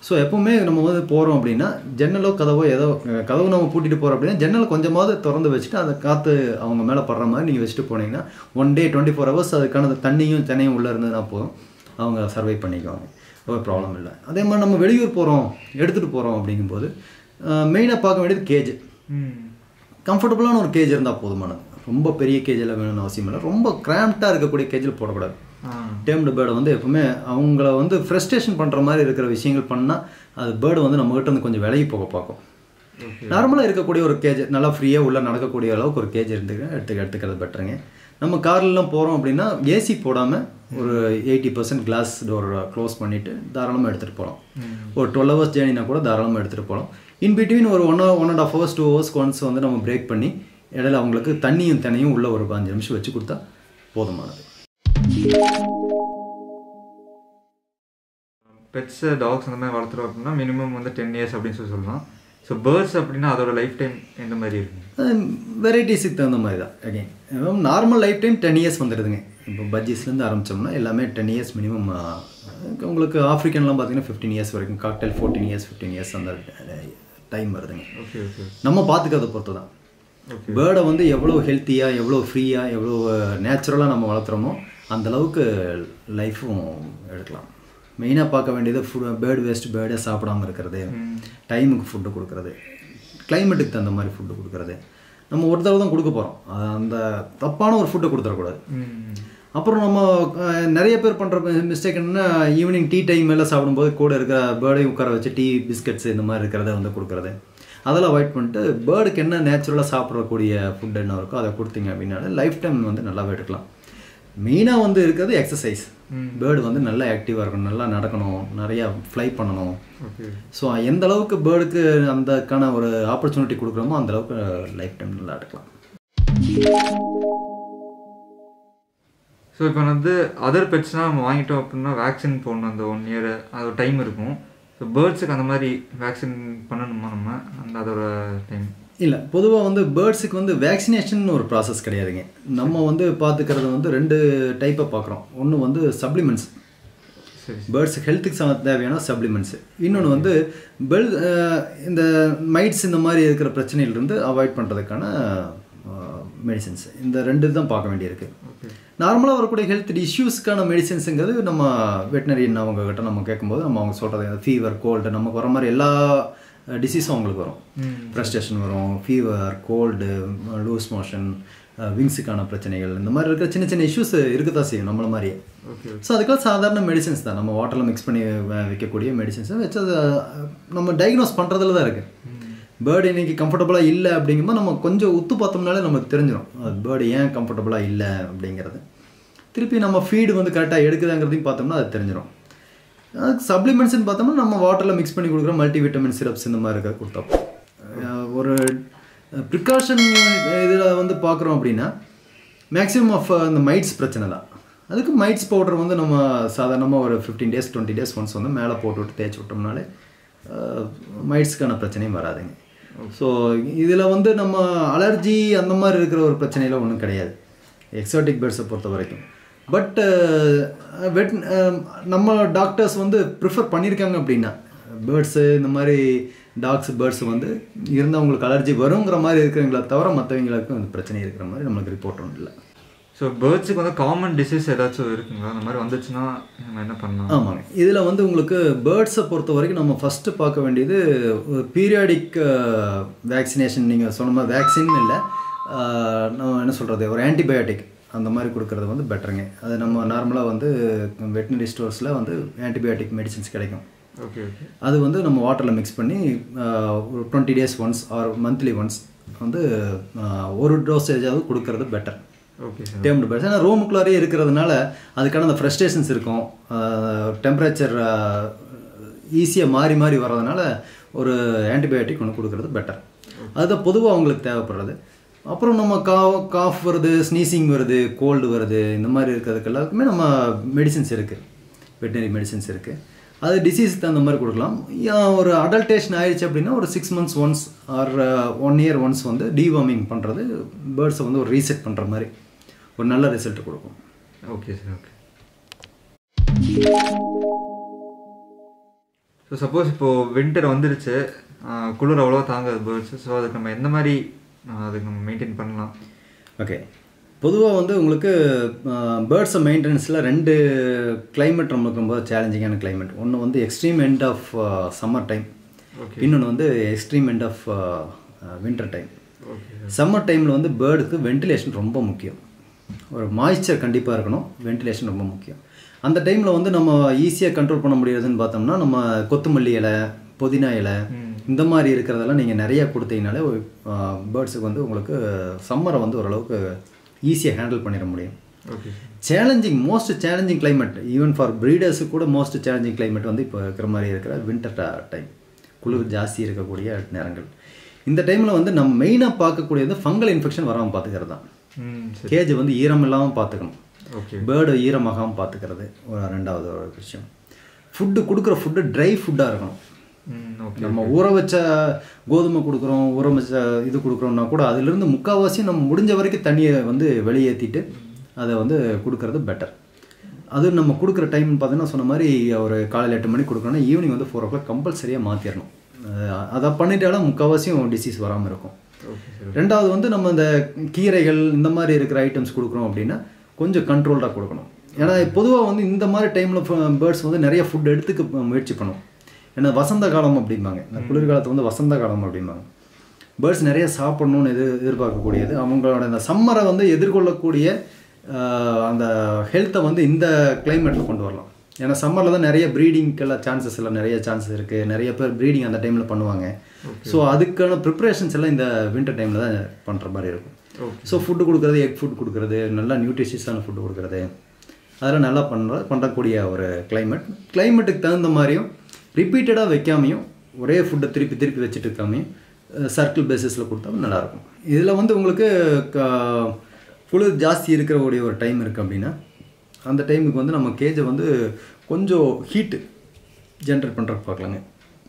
ஸோ எப்பவுமே நம்ம வந்து போகிறோம் அப்படின்னா ஜன்னலோ கதவோ ஏதோ அஹ், கதவு நம்ம பூட்டிட்டு போகிறோம் அப்படின்னா ஜன்னல் கொஞ்சமாவது திறந்து வச்சுட்டு அதை காற்று அவங்க மேலே படுற மாதிரி நீங்கள் வச்சுட்டு போனீங்கன்னா one day twenty four hours அதுக்கான தண்ணியும் தண்ணியும் உள்ளே இருந்ததுன்னா போதும் அவங்க சர்வை பண்ணிக்குவாங்க ஒரு ப்ராப்ளம் இல்லை அதே மாதிரி நம்ம வெளியூர் போகிறோம் எடுத்துகிட்டு போகிறோம் அப்படிங்கும்போது மெயினாக பார்க்க வேண்டியது கேஜ் ம் கம்ஃபர்டபுளான ஒரு கேஜ் இருந்தால் போதுமானது ரொம்ப பெரிய கேஜில் வேணும்னு அவசியம் இல்லை ரொம்ப கிராம்ப்டாக இருக்கக்கூடிய கேஜில் போடக்கூடாது ஆ டேம்டு பேர்டை வந்து எப்பவுமே அவங்கள வந்து ஃப்ரஸ்ட்ரேஷன் பண்ணுற மாதிரி இருக்கிற விஷயங்கள் பண்ணால் அது பேர்டு வந்து நம்மகிட்ட இருந்து கொஞ்சம் விலகி போக பார்க்கும் ஓகே நார்மலாக இருக்கக்கூடிய ஒரு கேஜ் நல்லா ஃப்ரீயாக உள்ள நடக்கக்கூடிய அளவுக்கு ஒரு கேஜ் எடுத்துக்க எடுத்து எடுத்துக்கிறது பெட்டருங்க நம்ம கார்லலாம் போகிறோம் அப்படின்னா ஏசி போடாமல் ஒரு eighty percent glass door close பண்ணிவிட்டு தாராளமாக எடுத்துகிட்டு போகலாம் ஒரு டுவெல் ஹவர்ஸ் ஜேர்னினா கூட தாராளமாக எடுத்துகிட்டு போகலாம் இன் பிட்வீன் ஒரு one one and half hours two hours once வந்து நம்ம பிரேக் பண்ணி இடையில அவங்களுக்கு தண்ணியும் தண்ணியும் உள்ள ஒரு பாஞ்சு நிமிஷம் வச்சு கொடுத்தா போதுமானது பெட்ஸு டாக்ஸ் அந்த மாதிரி வளர்த்துறோம் அப்படின்னா மினிமம் வந்து டென் இயர்ஸ் அப்படின்னு சொல்லி சொல்லலாம் ஸோ பேர்ட்ஸ் அப்படின்னா அதோட லைஃப் டைம் எந்த மாதிரி இருக்கும் வெரைட்டிஸுக்கு தகுந்த மாதிரி தான் again normal life time ten years வந்துடுதுங்க இப்போ பஜ்ஜீஸ்லேருந்து ஆரம்பித்தோம்னா எல்லாமே டென் இயர்ஸ் மினிமம் உங்களுக்கு ஆஃப்ரிக்கன்லாம் பார்த்தீங்கன்னா ஃபிஃப்டீன் இயர்ஸ் வரைக்கும் cockatiel fourteen years fifteen years அந்த டைம் வருதுங்க ஓகே ஓகே நம்ம பார்த்துக்கிறத பொறுத்து தான் பேர்டை வந்து எவ்வளோ ஹெல்த்தியாக எவ்வளோ ஃப்ரீயாக எவ்வளோ நேச்சுரலாக நம்ம வளர்த்துறோமோ அந்த அளவுக்கு லைஃப்பும் எடுக்கலாம் மெயினாக பார்க்க வேண்டியது ஃபுட் பேர்டு வேஸ்ட் பேர்டே சாப்பிடாம இருக்கிறது டைமுக்கு ஃபுட்டு கொடுக்குறது கிளைமேட்டுக்கு தகுந்த மாதிரி ஃபுட்டு கொடுக்குறது நம்ம ஒரு தடவை தான் கொடுக்க போகிறோம் அந்த தப்பான ஒரு ஃபுட்டை கொடுத்துடக்கூடாது ம் அப்புறம் நம்ம அஹ், நிறைய பேர் பண்ணுற மிஸ்டேக் என்னன்னா ஈவினிங் டீ டைம் எல்லாம் சாப்பிடும்போது கூட இருக்கிற பேர்டையும் உட்கார வச்சு டீ பிஸ்கட்ஸ் இந்த மாதிரி இருக்கிறத வந்து கொடுக்குறது அதெல்லாம் அவாய்ட் பண்ணிட்டு பேர்டுக்கு என்ன நேச்சுரலாக சாப்பிடக்கூடிய ஃபுட் என்ன இருக்கோ அதை கொடுத்தீங்க அப்படின்னால லைஃப் டைம் வந்து நல்லாவே எடுக்கலாம் மெயினாக வந்து இருக்கிறது எக்ஸசைஸ் பேர்டு வந்து நல்லா ஆக்டிவாக இருக்கணும் நல்லா நடக்கணும் நிறையா ஃப்ளை பண்ணணும் ஓகே ஸோ எந்த அளவுக்கு பேர்டுக்கு அந்தக்கான ஒரு ஆப்பர்ச்சுனிட்டி கொடுக்குறோமோ அந்த அளவுக்கு லைஃப் டைம் நல்லா எடுக்கலாம் ஸோ இப்போ வந்து அதர் பெட்ஸ்னால் நம்ம வாங்கிட்டோம் அப்படின்னா வேக்சின் போடணும் அந்த ஒன் இயர் அது ஒரு டைம் இருக்கும் ஸோ பேர்ட்ஸுக்கு அந்த மாதிரி வேக்சின் பண்ணணுமா நம்ம அந்த அதோட டைம் இல்லை பொதுவாக வந்து பேர்ட்ஸுக்கு வந்து வேக்சினேஷன் ஒரு ப்ராசஸ் கிடையாதுங்க நம்ம வந்து பார்த்துக்கிறது வந்து ரெண்டு டைப்பை பார்க்குறோம் ஒன்று வந்து சப்ளிமெண்ட்ஸ் சரி பேர்ட்ஸ் ஹெல்த்துக்கு சம தேவையான சப்ளிமெண்ட்ஸு இன்னொன்று வந்து பெல் அஹ், இந்த மைட்ஸ் இந்த மாதிரி இருக்கிற பிரச்சனையிலிருந்து அவாய்ட் பண்ணுறதுக்கான மெடிசின்ஸ் இந்த ரெண்டு தான் பார்க்க வேண்டியிருக்கு ஓகே நார்மலாக வரக்கூடிய ஹெல்த் இஷ்யூஸ்க்கான மெடிசின்ஸுங்கிறது நம்ம வெட்டினரியன் அவங்க கிட்ட நம்ம கேட்கும்போது நம்ம அவங்க சொல்கிறது ஃபீவர் கோல்டு நமக்கு வர மாதிரி எல்லா டிசீஸும் அவங்களுக்கு வரும் ஃப்ரஸ்ட்ரேஷன் வரும் ஃபீவர் கோல்டு லூஸ் மோஷன் விங்ஸுக்கான பிரச்சனைகள் இந்த மாதிரி இருக்கிற சின்ன சின்ன இஷ்யூஸ் இருக்க தான் செய்யும் நம்மள மாதிரியே ஓகே ஸோ அதுக்கெல்லாம் சாதாரண மெடிசின்ஸ் தான் நம்ம வாட்டரில் மிக்ஸ் பண்ணி வ- வைக்கக்கூடிய மெடிசின்ஸை வச்சு அதை அஹ், நம்ம டயக்னோஸ் பண்ணுறதுல தான் இருக்குது பேர்டு இன்னைக்கு கம்ஃபர்டபுளாக இல்லை அப்படிங்கும்போது நம்ம கொஞ்சம் உத்து பார்த்தோம்னாலே நமக்கு தெரிஞ்சிடும் அது பேர்டு ஏன் கம்ஃபர்டபுளாக இல்லை அப்படிங்கிறது திருப்பி நம்ம ஃபீடு வந்து கரெக்டாக எடுக்குதாங்கிறதையும் பார்த்தோம்னா அது தெரிஞ்சிடும் அதுக்கு சப்ளிமெண்ட்ஸ்னு பார்த்தோம்னா நம்ம வாட்டரில் மிக்ஸ் பண்ணி கொடுக்குற மல்டி விட்டமின் சிரப்ஸ் இந்த மாதிரி இருக்க கொடுத்தோம் அஹ், ஒரு ப்ரிகாஷன் இதில் வந்து பார்க்குறோம் அப்படின்னா மேக்ஸிமம் ஆஃப் அந்த மைட்ஸ் பிரச்சனை தான் அதுக்கு மைட்ஸ் பவுடர் வந்து நம்ம சாதாரணமாக ஒரு fifteen days twenty days once வந்து மேலே போட்டு விட்டு தேய்ச்சி விட்டோம்னாலே மைட்ஸ்க்கான பிரச்சனையும் வராதுங்க ஸோ இதில் வந்து நம்ம அலர்ஜி அந்த மாதிரி இருக்கிற ஒரு பிரச்சனையில ஒன்றும் கிடையாது எக்ஸாட்டிக் பேர்ட்ஸை பொறுத்த வரைக்கும் பட் வெட் நம்ம டாக்டர்ஸ் வந்து ப்ரிஃபர் பண்ணியிருக்காங்க அப்படின்னா பேர்ட்ஸு இந்த மாதிரி டாக்ஸ் பேர்ட்ஸ் வந்து இருந்தால் உங்களுக்கு அலர்ஜி வருங்கிற மாதிரி இருக்கிறவங்கள தவிர மற்றவங்களுக்கு வந்து பிரச்சனை இருக்கிற மாதிரி நம்மளுக்கு ரிப்போர்ட் ஒன்றும் இல்லை ஸோ பேர்ட்ஸுக்கு வந்து காமன் டிசீஸ் ஏதாச்சும் இருக்குங்களா அந்த மாதிரி வந்துச்சுன்னா நம்ம என்ன பண்ணலாம் ஆமாங்க இதில் வந்து உங்களுக்கு பேர்ட்ஸை பொறுத்த வரைக்கும் நம்ம ஃபஸ்ட்டு பார்க்க வேண்டியது பீரியாடிக் வேக்சினேஷன் நீங்கள் சொன்ன மாதிரி வேக்சின் இல்லை ஆஹ், நம்ம என்ன சொல்கிறது ஒரு ஆன்டிபயோட்டிக் அந்த மாதிரி கொடுக்கறது வந்து பெட்டருங்க அது நம்ம நார்மலாக வந்து வெட்டினரி ஸ்டோர்ஸில் வந்து ஆன்டிபயோட்டிக் மெடிசின்ஸ் கிடைக்கும் ஓகே ஓகே அது வந்து நம்ம வாட்டரில் மிக்ஸ் பண்ணி ஆஹ், ஒரு twenty days once or monthly once வந்து ஆஹ், ஒரு டோசேஜாவது கொடுக்கறது better okay sir tamed birds ஏன்னா ரூமுக்குள்ளாரே இருக்கிறதுனால அதுக்கான அந்த ஃப்ரஸ்ட்ரேஷன்ஸ் இருக்கும் டெம்பரேச்சர் ஈஸியாக மாறி மாறி வர்றதுனால ஒரு ஆன்டிபயோட்டிக் ஒன்று கொடுக்கறது பெட்டர் அதுதான் பொதுவாக அவங்களுக்கு தேவைப்படுறது அப்புறம் நம்ம கா காஃப் வருது ஸ்னீசிங் வருது கோல்டு வருது இந்த மாதிரி இருக்கிறதுக்கு எல்லாத்துக்குமே நம்ம மெடிசின்ஸ் இருக்குது வெட்டினரி மெடிசின்ஸ் இருக்குது அது டிசீஸ் தகுந்த மாதிரி கொடுக்கலாம் யா- ஒரு அடல்டேஷன் ஆயிடுச்சு அப்படின்னா ஒரு six months once or one year once வந்து டிவார்மிங் பண்ணுறது பேர்ட்ஸை வந்து ஒரு ரீசெட் பண்ணுற மாதிரி ஒரு நல்ல ரிசல்ட் கொடுக்கும் okay sir okay so suppose இப்போது வின்டர் வந்துருச்சு ஆஹ் குளிர் அவ்வளோ தாங்காது பேர்ட்ஸ் ஸோ அதுக்கு நம்ம எந்த மாதிரி ஆஹ் அதுக்கு நம்ம மெயின்டைன் பண்ணலாம் ஓகே பொதுவாக வந்து உங்களுக்கு பேர்ட்ஸை மெயின்டெனன்ஸில் ரெண்டு climate நம்மளுக்கு ரொம்ப சேலஞ்சிங்கான climate ஒன்று வந்து extreme end of summer time Okay. இன்னொன்று வந்து extreme end of winter time okay summer டைமில் வந்து பேர்டுக்கு வென்டிலேஷன் ரொம்ப முக்கியம் ஒரு மாய்ச்சர் கண்டிப்பாக இருக்கணும் வென்டிலேஷன் ரொம்ப முக்கியம் அந்த டைமில் வந்து நம்ம ஈஸியாக கண்ட்ரோல் பண்ண முடியாதுன்னு பார்த்தோம்னா நம்ம கொத்தமல்லி இலை புதினா இலை இந்த மாதிரி இருக்கிறதெல்லாம் நீங்கள் நிறையா கொடுத்தீங்கனாலே பேர்ட்ஸுக்கு வந்து உங்களுக்கு சம்மரை வந்து ஓரளவுக்கு ஈஸியாக ஹேண்டில் பண்ணிட முடியும் okay challenging most challenging climate even for ப்ரீடர்ஸுக்கு கூட மோஸ்ட் சேலஞ்சிங் climate வந்து இப்போ இருக்கிற மாதிரி இருக்கிற வின்டர் டைம் குளிர் ஜாஸ்தி இருக்கக்கூடிய நேரங்கள் இந்த டைமில் வந்து நம்ம மெயினாக பார்க்கக்கூடியது ஃபங்கல் இன்ஃபெக்ஷன் வராமல் பார்த்துக்கிறது தான் ம் சரி கேஜ் வந்து ஈரம் இல்லாமல் பார்த்துக்கணும் ஓகே பேர்டு ஈரமாகாமல் பார்த்துக்கிறது ஒரு ரெண்டாவது ஒரு விஷயம் ஃபுட்டு கொடுக்குற ஃபுட்டு ட்ரை ஃபுட்டாக இருக்கணும் ம் ஓகே நம்ம ஊற வச்ச கோதுமை கொடுக்குறோம் ஊற வச்ச இது கொடுக்குறோம்னா கூட அதிலிருந்து முக்கால்வாசி நம்ம முடிஞ்ச வரைக்கும் தண்ணியை வந்து வெளியேற்றிட்டு அதை வந்து கொடுக்கறது பெட்டர் அது நம்ம கொடுக்குற டைம் பார்த்தீங்கன்னா சொன்ன மாதிரி ஒரு காலையில் எட்டு மணிக்கு கொடுக்குறோன்னா ஈவினிங் வந்து ஃபோர் ஓ கிளாக் கம்பல்சரியாக மாற்றிடணும் அதை பண்ணிட்டாலும் முக்கால்வாசியும் டிசீஸ் வராமல் இருக்கும் ஓகே சரி ரெண்டாவது வந்து நம்ம இந்த கீரைகள் இந்த மாதிரி இருக்கிற ஐட்டம்ஸ் கொடுக்குறோம் அப்படின்னா கொஞ்சம் கண்ட்ரோல்டாக கொடுக்கணும் ஏன்னா பொதுவாக வந்து இந்த மாதிரி டைமில் பேர்ட்ஸ் வந்து நிறைய ஃபுட் எடுத்துக்க முயற்சி பண்ணும் ஏன்னா வசந்த காலம் அப்படிம்பாங்க இந்த குளிர்காலத்தை வந்து வசந்த காலம் அப்படிம்பாங்க பேர்ட்ஸ் நிறைய சாப்பிடணும்னு எதிர் எதிர்பார்க்கக்கூடியது அவங்களோட இந்த சம்மரை வந்து எதிர்கொள்ளக்கூடிய ஆஹ், அந்த ஹெல்த்தை வந்து இந்த கிளைமேட்டில் கொண்டு வரலாம் ஏன்னா சம்மரில் தான் நிறைய ப்ரீடிங்க்கெல்லாம் சான்சஸ் எல்லாம் நிறைய சான்சஸ் இருக்குது நிறைய பேர் ப்ரீடிங் அந்த டைமில் பண்ணுவாங்க ஸோ அதுக்கான ப்ரிப்ரேஷன்ஸ் எல்லாம் இந்த வின்டர் டைமில் தான் பண்ணுற மாதிரி இருக்கும் ஓகே ஸோ ஃபுட்டு கொடுக்குறது எக் ஃபுட் கொடுக்குறது நல்லா நியூட்ரிஷியஸான ஃபுட் கொடுக்குறது அதெல்லாம் நல்லா பண்ணுற பண்ணக்கூடிய ஒரு climate கிளைமேட்டுக்கு தகுந்த மாதிரியும் ரிப்பீட்டடாக வைக்காமையும் ஒரே ஃபுட்டை திருப்பி திருப்பி வச்சுட்டு இருக்காமையும் சர்க்கிள் பேசிஸில் கொடுத்தா நல்லாயிருக்கும் இதில் வந்து உங்களுக்கு க- குளிர் ஜாஸ்தி இருக்கக்கூடிய ஒரு டைம் இருக்குது அப்படின்னா அந்த டைமுக்கு வந்து நம்ம கேஜை வந்து கொஞ்சம் ஹீட்டு ஜென்ரேட் பண்ணுறதுக்கு பார்க்கலாங்க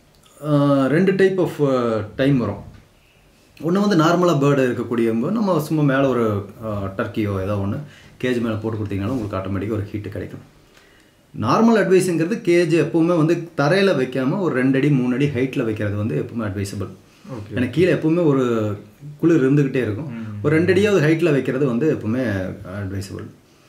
ஆஹ் ரெண்டு டைப் ஆஃப் டைம் வரும் ஒன்று வந்து நார்மலாக பேர்டு இருக்கக்கூடிய நம்ம சும்மா மேலே ஒரு டர்க்கியோ ஏதோ ஒன்று கேஜ் மேலே போட்டு கொடுத்தீங்கனாலும் உங்களுக்கு ஆட்டோமேட்டிக்காக ஒரு ஹீட்டு கிடைக்கும் நார்மல் அட்வைஸுங்கிறது கேஜ் எப்பவுமே வந்து தரையில் வைக்காமல் ஒரு ரெண்டு அடி மூணு அடி ஹைட்டில் வைக்கிறது வந்து எப்பவுமே அட்வைசபிள் ஓகே ஏன்னா கீழே எப்பவுமே ஒரு குளிர் இருந்துக்கிட்டே இருக்கும் ஒரு ரெண்டு அடியாவது ஹைட்டில் வைக்கிறது வந்து எப்பவுமே அட்வைசபிள்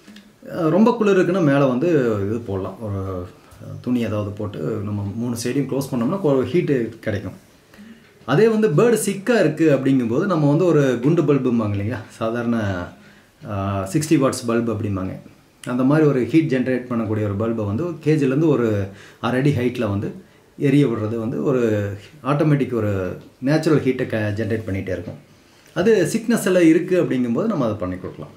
ரொம்ப குளிர் இருக்குன்னா மேலே வந்து இது போடலாம் ஒரு துணி ஏதாவது போட்டு நம்ம மூணு சைடையும் க்ளோஸ் பண்ணோம்னா ஒரு ஹீட்டு கிடைக்கும் அதே வந்து பேர்டு சிக்காக இருக்குது அப்படிங்கும்போது நம்ம வந்து ஒரு குண்டு பல்பும்பாங்க இல்லைங்களா சாதாரண சிக்ஸ்டி வாட்ஸ் பல்பு அப்படிம்பாங்க அந்த மாதிரி ஒரு ஹீட் ஜென்ரேட் பண்ணக்கூடிய ஒரு பல்பை வந்து கேஜிலேருந்து ஒரு அரை அடி ஹைட்டில் வந்து எரிய விடுறது வந்து ஒரு ஆட்டோமேட்டிக் ஒரு நேச்சுரல் ஹீட்டை க ஜென்ரேட் பண்ணிகிட்டே இருக்கும் அது சிக்னஸ் எல்லாம் இருக்குது அப்படிங்கும்போது நம்ம அதை பண்ணி கொடுக்கலாம்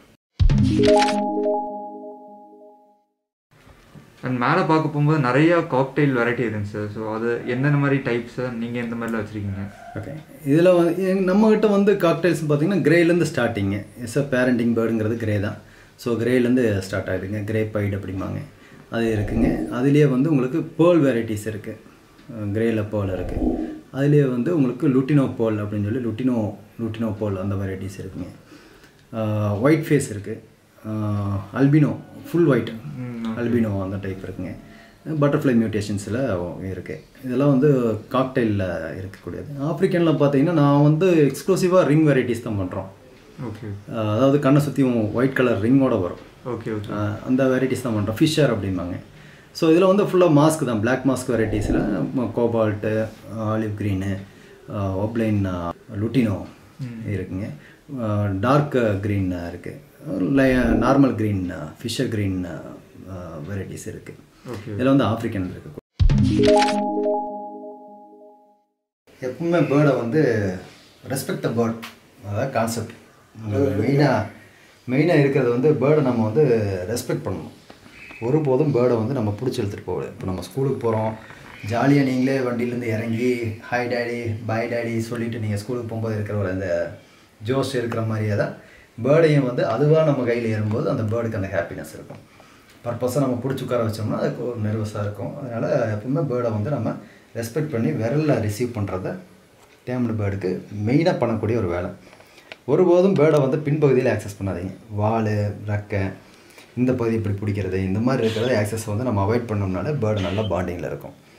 அண்ட் மேலே பார்க்க போகும்போது நிறைய காக்டெயில் வெரைட்டி இருந்துச்சு சார் ஸோ அது என்னென்ன மாதிரி டைப்ஸை நீங்கள் எந்த மாதிரிலாம் வச்சுருக்கீங்க ஓகே இதில் வந்து எங்க- நம்மகிட்ட வந்து காக்டைல்ஸ் பார்த்தீங்கன்னா கிரேலேருந்து ஸ்டார்டிங்கு எஸ் அ பேரண்டிங் பேர்டுங்கிறது கிரே தான் ஸோ கிரேலேருந்து ஸ்டார்ட் ஆகிடுங்க கிரே பைடு அப்படிம்பாங்க அது இருக்குங்க அதுலேயே வந்து உங்களுக்கு பேர்ல் வெரைட்டிஸ் இருக்குது கிரேல பேர்ல் இருக்குது அதுலேயே வந்து உங்களுக்கு லுட்டினோ பேர்ல் அப்படின்னு சொல்லி லுட்டினோ லுட்டினோ பேர்ல் அந்த வெரைட்டிஸ் இருக்குங்க ஒயிட் ஃபேஸ் இருக்குது அல்பினோ ஃபுல் ஒயிட் அல்பினோ அந்த டைப் இருக்குங்க பட்டர்ஃப்ளை மியூட்டேஷன்ஸில் இருக்குது இதெல்லாம் வந்து காக்டெயிலில் இருக்கக்கூடியது ஆப்ரிக்கனில் பார்த்தீங்கன்னா நான் வந்து எக்ஸ்க்ளூசிவாக ரிங் வெரைட்டிஸ் தான் பண்ணுறோம் ஓகே அதாவது கண்ணை சுற்றியும் ஒயிட் கலர் ரிங்கோட வரும் ஓகே ஓகே அஹ் அந்த வெரைட்டிஸ் தான் பண்ணுறோம் ஃபிஷர் அப்படிம்பாங்க ஸோ இதில் வந்து ஃபுல்லாக மாஸ்க் தான் Black மாஸ்க் வெரைட்டிஸில் cobalt olive green opaline lutino இருக்குங்க டார்க் க்ரீன் இருக்குது normal green fischer green varieties இருக்குது ஓகே இதில் வந்து ஆப்ரிக்கன் இருக்கு எப்பவுமே பேர்டை வந்து ரெஸ்பெக்ட் த பேர்ட் அதான் கான்செப்ட் மெயினாக மெயினாக இருக்கிறது வந்து பேர்டை நம்ம வந்து ரெஸ்பெக்ட் பண்ணணும் ஒருபோதும் பேர்டை வந்து நம்ம பிடிச்சி எடுத்துகிட்டு போகக்கூடாது இப்போ நம்ம ஸ்கூலுக்கு போகிறோம் ஜாலியாக நீங்களே வண்டியிலேருந்து இறங்கி ஹாய் டேடி பாய் டேடி சொல்லிட்டு நீங்கள் ஸ்கூலுக்கு போகும்போது இருக்கிற ஒரு அந்த ஜோஷ் இருக்கிற மாதிரியே தான் பேர்டையும் வந்து அதுவாக நம்ம கையில் ஏறும்போது அந்த பேர்டுக்கு அந்த ஹாப்பினஸ் இருக்கும் பர்பஸாக நம்ம பிடிச்சி உட்கார வச்சோம்னா அதுக்கு ஒரு நெர்வஸாக இருக்கும் அதனால் எப்பவுமே பேர்டை வந்து நம்ம ரெஸ்பெக்ட் பண்ணி விரலில் ரிசீவ் பண்ணுறத டேம்டு பேர்டுக்கு மெயினாக பண்ணக்கூடிய ஒரு வேலை ஒருபோதும் பேர்டை வந்து பின்பகுதியில் ஆக்சஸ் பண்ணாதீங்க வால் ரெக்கை இந்த பகுதி இப்படி பிடிக்கிறது இந்த மாதிரி இருக்கிறத ஆக்சஸ் வந்து நம்ம அவாய்ட் பண்ணோம்னால பேர்டு நல்லா பாண்டிங்கில் இருக்கும்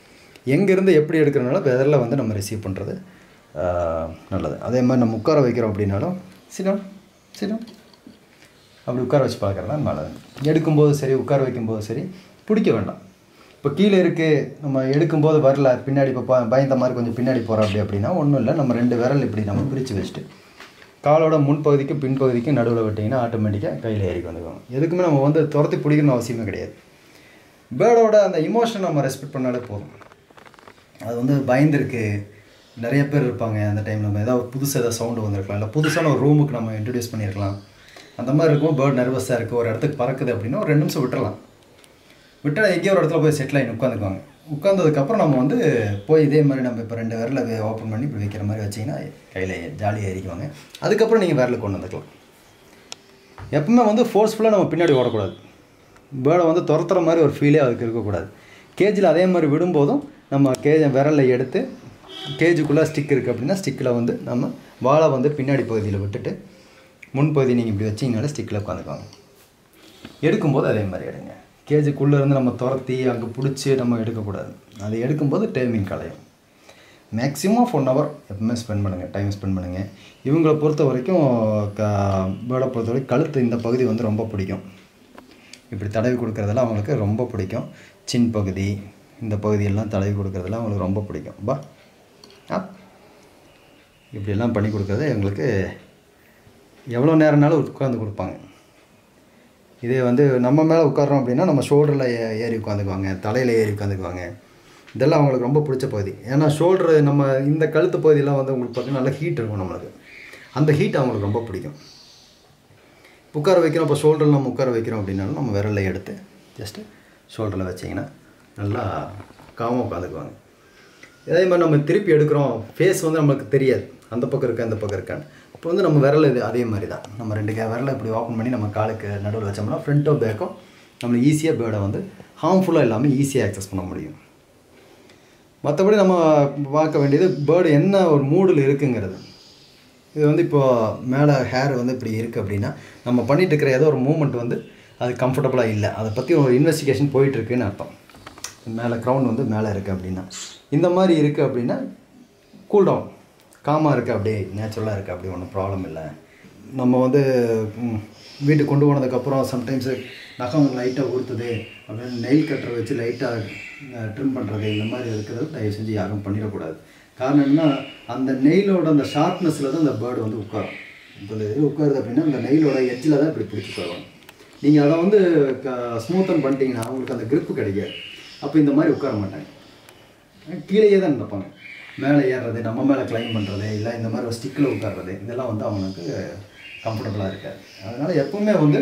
எங்கேருந்து எப்படி எடுக்கிறனால வெதரில் வந்து நம்ம ரிசீவ் பண்ணுறது நல்லது அதே மாதிரி நம்ம உட்கார வைக்கிறோம் அப்படின்னாலும் சினம் சினம் அப்படி உட்கார வச்சு பார்க்குறதா நல்லது எடுக்கும்போது சரி உட்கார வைக்கும்போது சரி பிடிக்க வேண்டாம் இப்போ கீழே இருக்குது நம்ம எடுக்கும்போது வரல பின்னாடி இப்போ ப- பயந்த மாதிரி கொஞ்சம் பின்னாடி போகிறோம் அப்படி அப்படின்னா ஒன்றும் இல்லை நம்ம ரெண்டு விரல் இப்படி நம்ம பிரித்து வச்சுட்டு காலோட முன்பகுதிக்கும் பின்பகுதிக்கும் நடுவில் விட்டிங்கன்னா ஆட்டோமேட்டிக்காக கையில் ஏறி வந்துக்குவாங்க எதுக்குமே நம்ம வந்து துரத்தி பிடிக்கணும்னு அவசியமே கிடையாது பேர்டோட அந்த இமோஷன் நம்ம ரெஸ்பெக்ட் பண்ணாலே போதும் அது வந்து பயந்துருக்கு நிறைய பேர் இருப்பாங்க அந்த டைம் நம்ம ஏதாவது புதுசாக ஏதாவது சவுண்டு வந்திருக்கலாம் இல்லை புதுசான ஒரு ரூமுக்கு நம்ம இன்ட்ரடியூஸ் பண்ணியிருக்கலாம் அந்த மாதிரி இருக்கும் பேர்ட் நர்வஸாக இருக்குது ஒரு இடத்துக்கு பறக்குது அப்படின்னா ஒரு ரெண்டு நிமிஷம் விட்டுறலாம் விட்டா எங்கேயோ ஒரு இடத்துல போய் செட்டில் ஆகி உட்காந்துக்குவாங்க உட்காந்ததுக்கப்புறம் நம்ம வந்து போய் இதே மாதிரி நம்ம இப்போ ரெண்டு விரல ஓப்பன் பண்ணி இப்படி வைக்கிற மாதிரி வச்சிங்கன்னா கையில் ஜாலியாக ஏறிக்குவாங்க அதுக்கப்புறம் நீங்கள் விரல கொண்டு வந்துக்கலாம் எப்பவுமே வந்து ஃபோர்ஸ்ஃபுல்லாக நம்ம பின்னாடி ஓடக்கூடாது பேர்டை வந்து துரத்துற மாதிரி ஒரு ஃபீலே அதுக்கு இருக்கக்கூடாது கேஜில் அதே மாதிரி விடும்போதும் நம்ம கேஜை விரலை எடுத்து கேஜுக்குள்ளே ஸ்டிக் இருக்குது அப்படின்னா ஸ்டிக்கில் வந்து நம்ம வாழை வந்து பின்னாடி பகுதியில் விட்டுட்டு முன்பகுதி நீங்கள் இப்படி வச்சிங்கனாலே ஸ்டிக்கில் உட்காந்துக்குவாங்க எடுக்கும்போது அதே மாதிரி எடுங்க கேஜுக்குள்ளே இருந்து நம்ம துரத்தி அங்கே பிடிச்சி நம்ம எடுக்கக்கூடாது அது எடுக்கும்போது டைமிங் கலையும் மேக்ஸிமம் ஒன் ஹவர் எப்பவுமே ஸ்பெண்ட் பண்ணுங்கள் டைம் ஸ்பெண்ட் பண்ணுங்கள் இவங்களை பொறுத்த வரைக்கும் க பேர்டை பொறுத்த வரைக்கும் கழுத்து இந்த பகுதி வந்து ரொம்ப பிடிக்கும் இப்படி தடவி கொடுக்குறதெல்லாம் அவங்களுக்கு ரொம்ப பிடிக்கும் சின் பகுதி இந்த பகுதியெல்லாம் தடவி கொடுக்குறதெல்லாம் அவங்களுக்கு ரொம்ப பிடிக்கும் பா ஆ இப்படியெல்லாம் பண்ணி கொடுக்குறது எங்களுக்கு எவ்வளோ நேரம்னாலும் உட்காந்து கொடுப்பாங்க இதே வந்து நம்ம மேலே உட்காரோம் அப்படின்னா நம்ம ஷோல்டரில் ஏறி உட்காந்துக்குவாங்க தலையில் ஏறி உட்காந்துக்குவாங்க இதெல்லாம் அவங்களுக்கு ரொம்ப பிடிச்ச பகுதி ஏன்னா ஷோல்டரு நம்ம இந்த கழுத்து பகுதியெல்லாம் வந்து உங்களுக்கு பார்த்தீங்கன்னா நல்ல ஹீட் இருக்கும் நம்மளுக்கு அந்த ஹீட் அவங்களுக்கு ரொம்ப பிடிக்கும் உட்கார வைக்கிறோம் இப்போ ஷோல்டரில் நம்ம உட்கார வைக்கிறோம் அப்படின்னாலும் நம்ம விரலை எடுத்து ஜஸ்ட்டு ஷோல்டரில் வச்சிங்கன்னா நல்லா காமாக உட்காந்துக்குவாங்க அதே மாதிரி நம்ம திருப்பி எடுக்கிறோம் ஃபேஸ் வந்து நம்மளுக்கு தெரியாது அந்த பக்கம் இருக்கா இந்த பக்கம் இருக்கான்னு இப்போ வந்து நம்ம விரல் இது அதே மாதிரி தான் நம்ம ரெண்டு கே விரலை இப்படி ஓப்பன் பண்ணி நம்ம காலுக்கு நடுவில் வச்சோம்னா ஃப்ரண்ட்டோ பேக்கோ நம்ம ஈஸியாக பேர்டை வந்து ஹார்ம்ஃபுல்லாக இல்லாமல் ஈஸியாக ஆக்சஸ் பண்ண முடியும் மற்றபடி நம்ம பார்க்க வேண்டியது பேர்டு என்ன ஒரு மூடில் இருக்குங்கிறது இது வந்து இப்போ மேலே ஹேர் வந்து இப்படி இருக்குது அப்படின்னா நம்ம பண்ணிட்டு இருக்கிற ஏதோ ஒரு மூமெண்ட் வந்து அது கம்ஃபர்டபுளாக இல்லை அதை பற்றி ஒரு இன்வெஸ்டிகேஷன் போயிட்டுருக்குன்னு அர்த்தம் மேலே க்ரௌன் வந்து மேலே இருக்குது அப்படின்னா இந்த மாதிரி இருக்குது அப்படின்னா கூல் டவுன் காமாக இருக்குது அப்படியே நேச்சுரலாக இருக்குது அப்படி ஒன்றும் ப்ராப்ளம் இல்லை நம்ம வந்து ம், வீட்டுக்கு கொண்டு போனதுக்கப்புறம் சம்டைம்ஸு நகம் லைட்டாக ஊற்றுது அப்படின்னு நெயில் கட்டரை வச்சு லைட்டாக ட்ரிம் பண்ணுறது இந்த மாதிரி இருக்கிறது தயவு செஞ்சு யாரும் பண்ணிடக்கூடாது காரணம் என்னன்னா அந்த நெயிலோட அந்த ஷார்ப்னஸில் தான் அந்த பேர்டு வந்து உட்காரும் இப்போ இந்த இது உட்காருது அப்படின்னா அந்த நெயிலோட எட்ஜில் தான் இப்படி பிடிச்சி உட்காரும் நீங்கள் அதை வந்து ஸ்மூத்தன் பண்ணிட்டீங்கன்னா அவங்களுக்கு அந்த grip கிடைக்காது அப்போ இந்த மாதிரி உட்கார மாட்டாங்க கீழேயே தான் நினைப்பாங்க மேலே ஏறுறது நம்ம மேலே கிளைம் பண்ணுறது இல்லை இந்த மாதிரி ஒரு ஸ்டிக்கில் உட்கார்றது இதெல்லாம் வந்து அவனுக்கு கம்ஃபர்டபுளாக இருக்காது அதனால் எப்பவுமே வந்து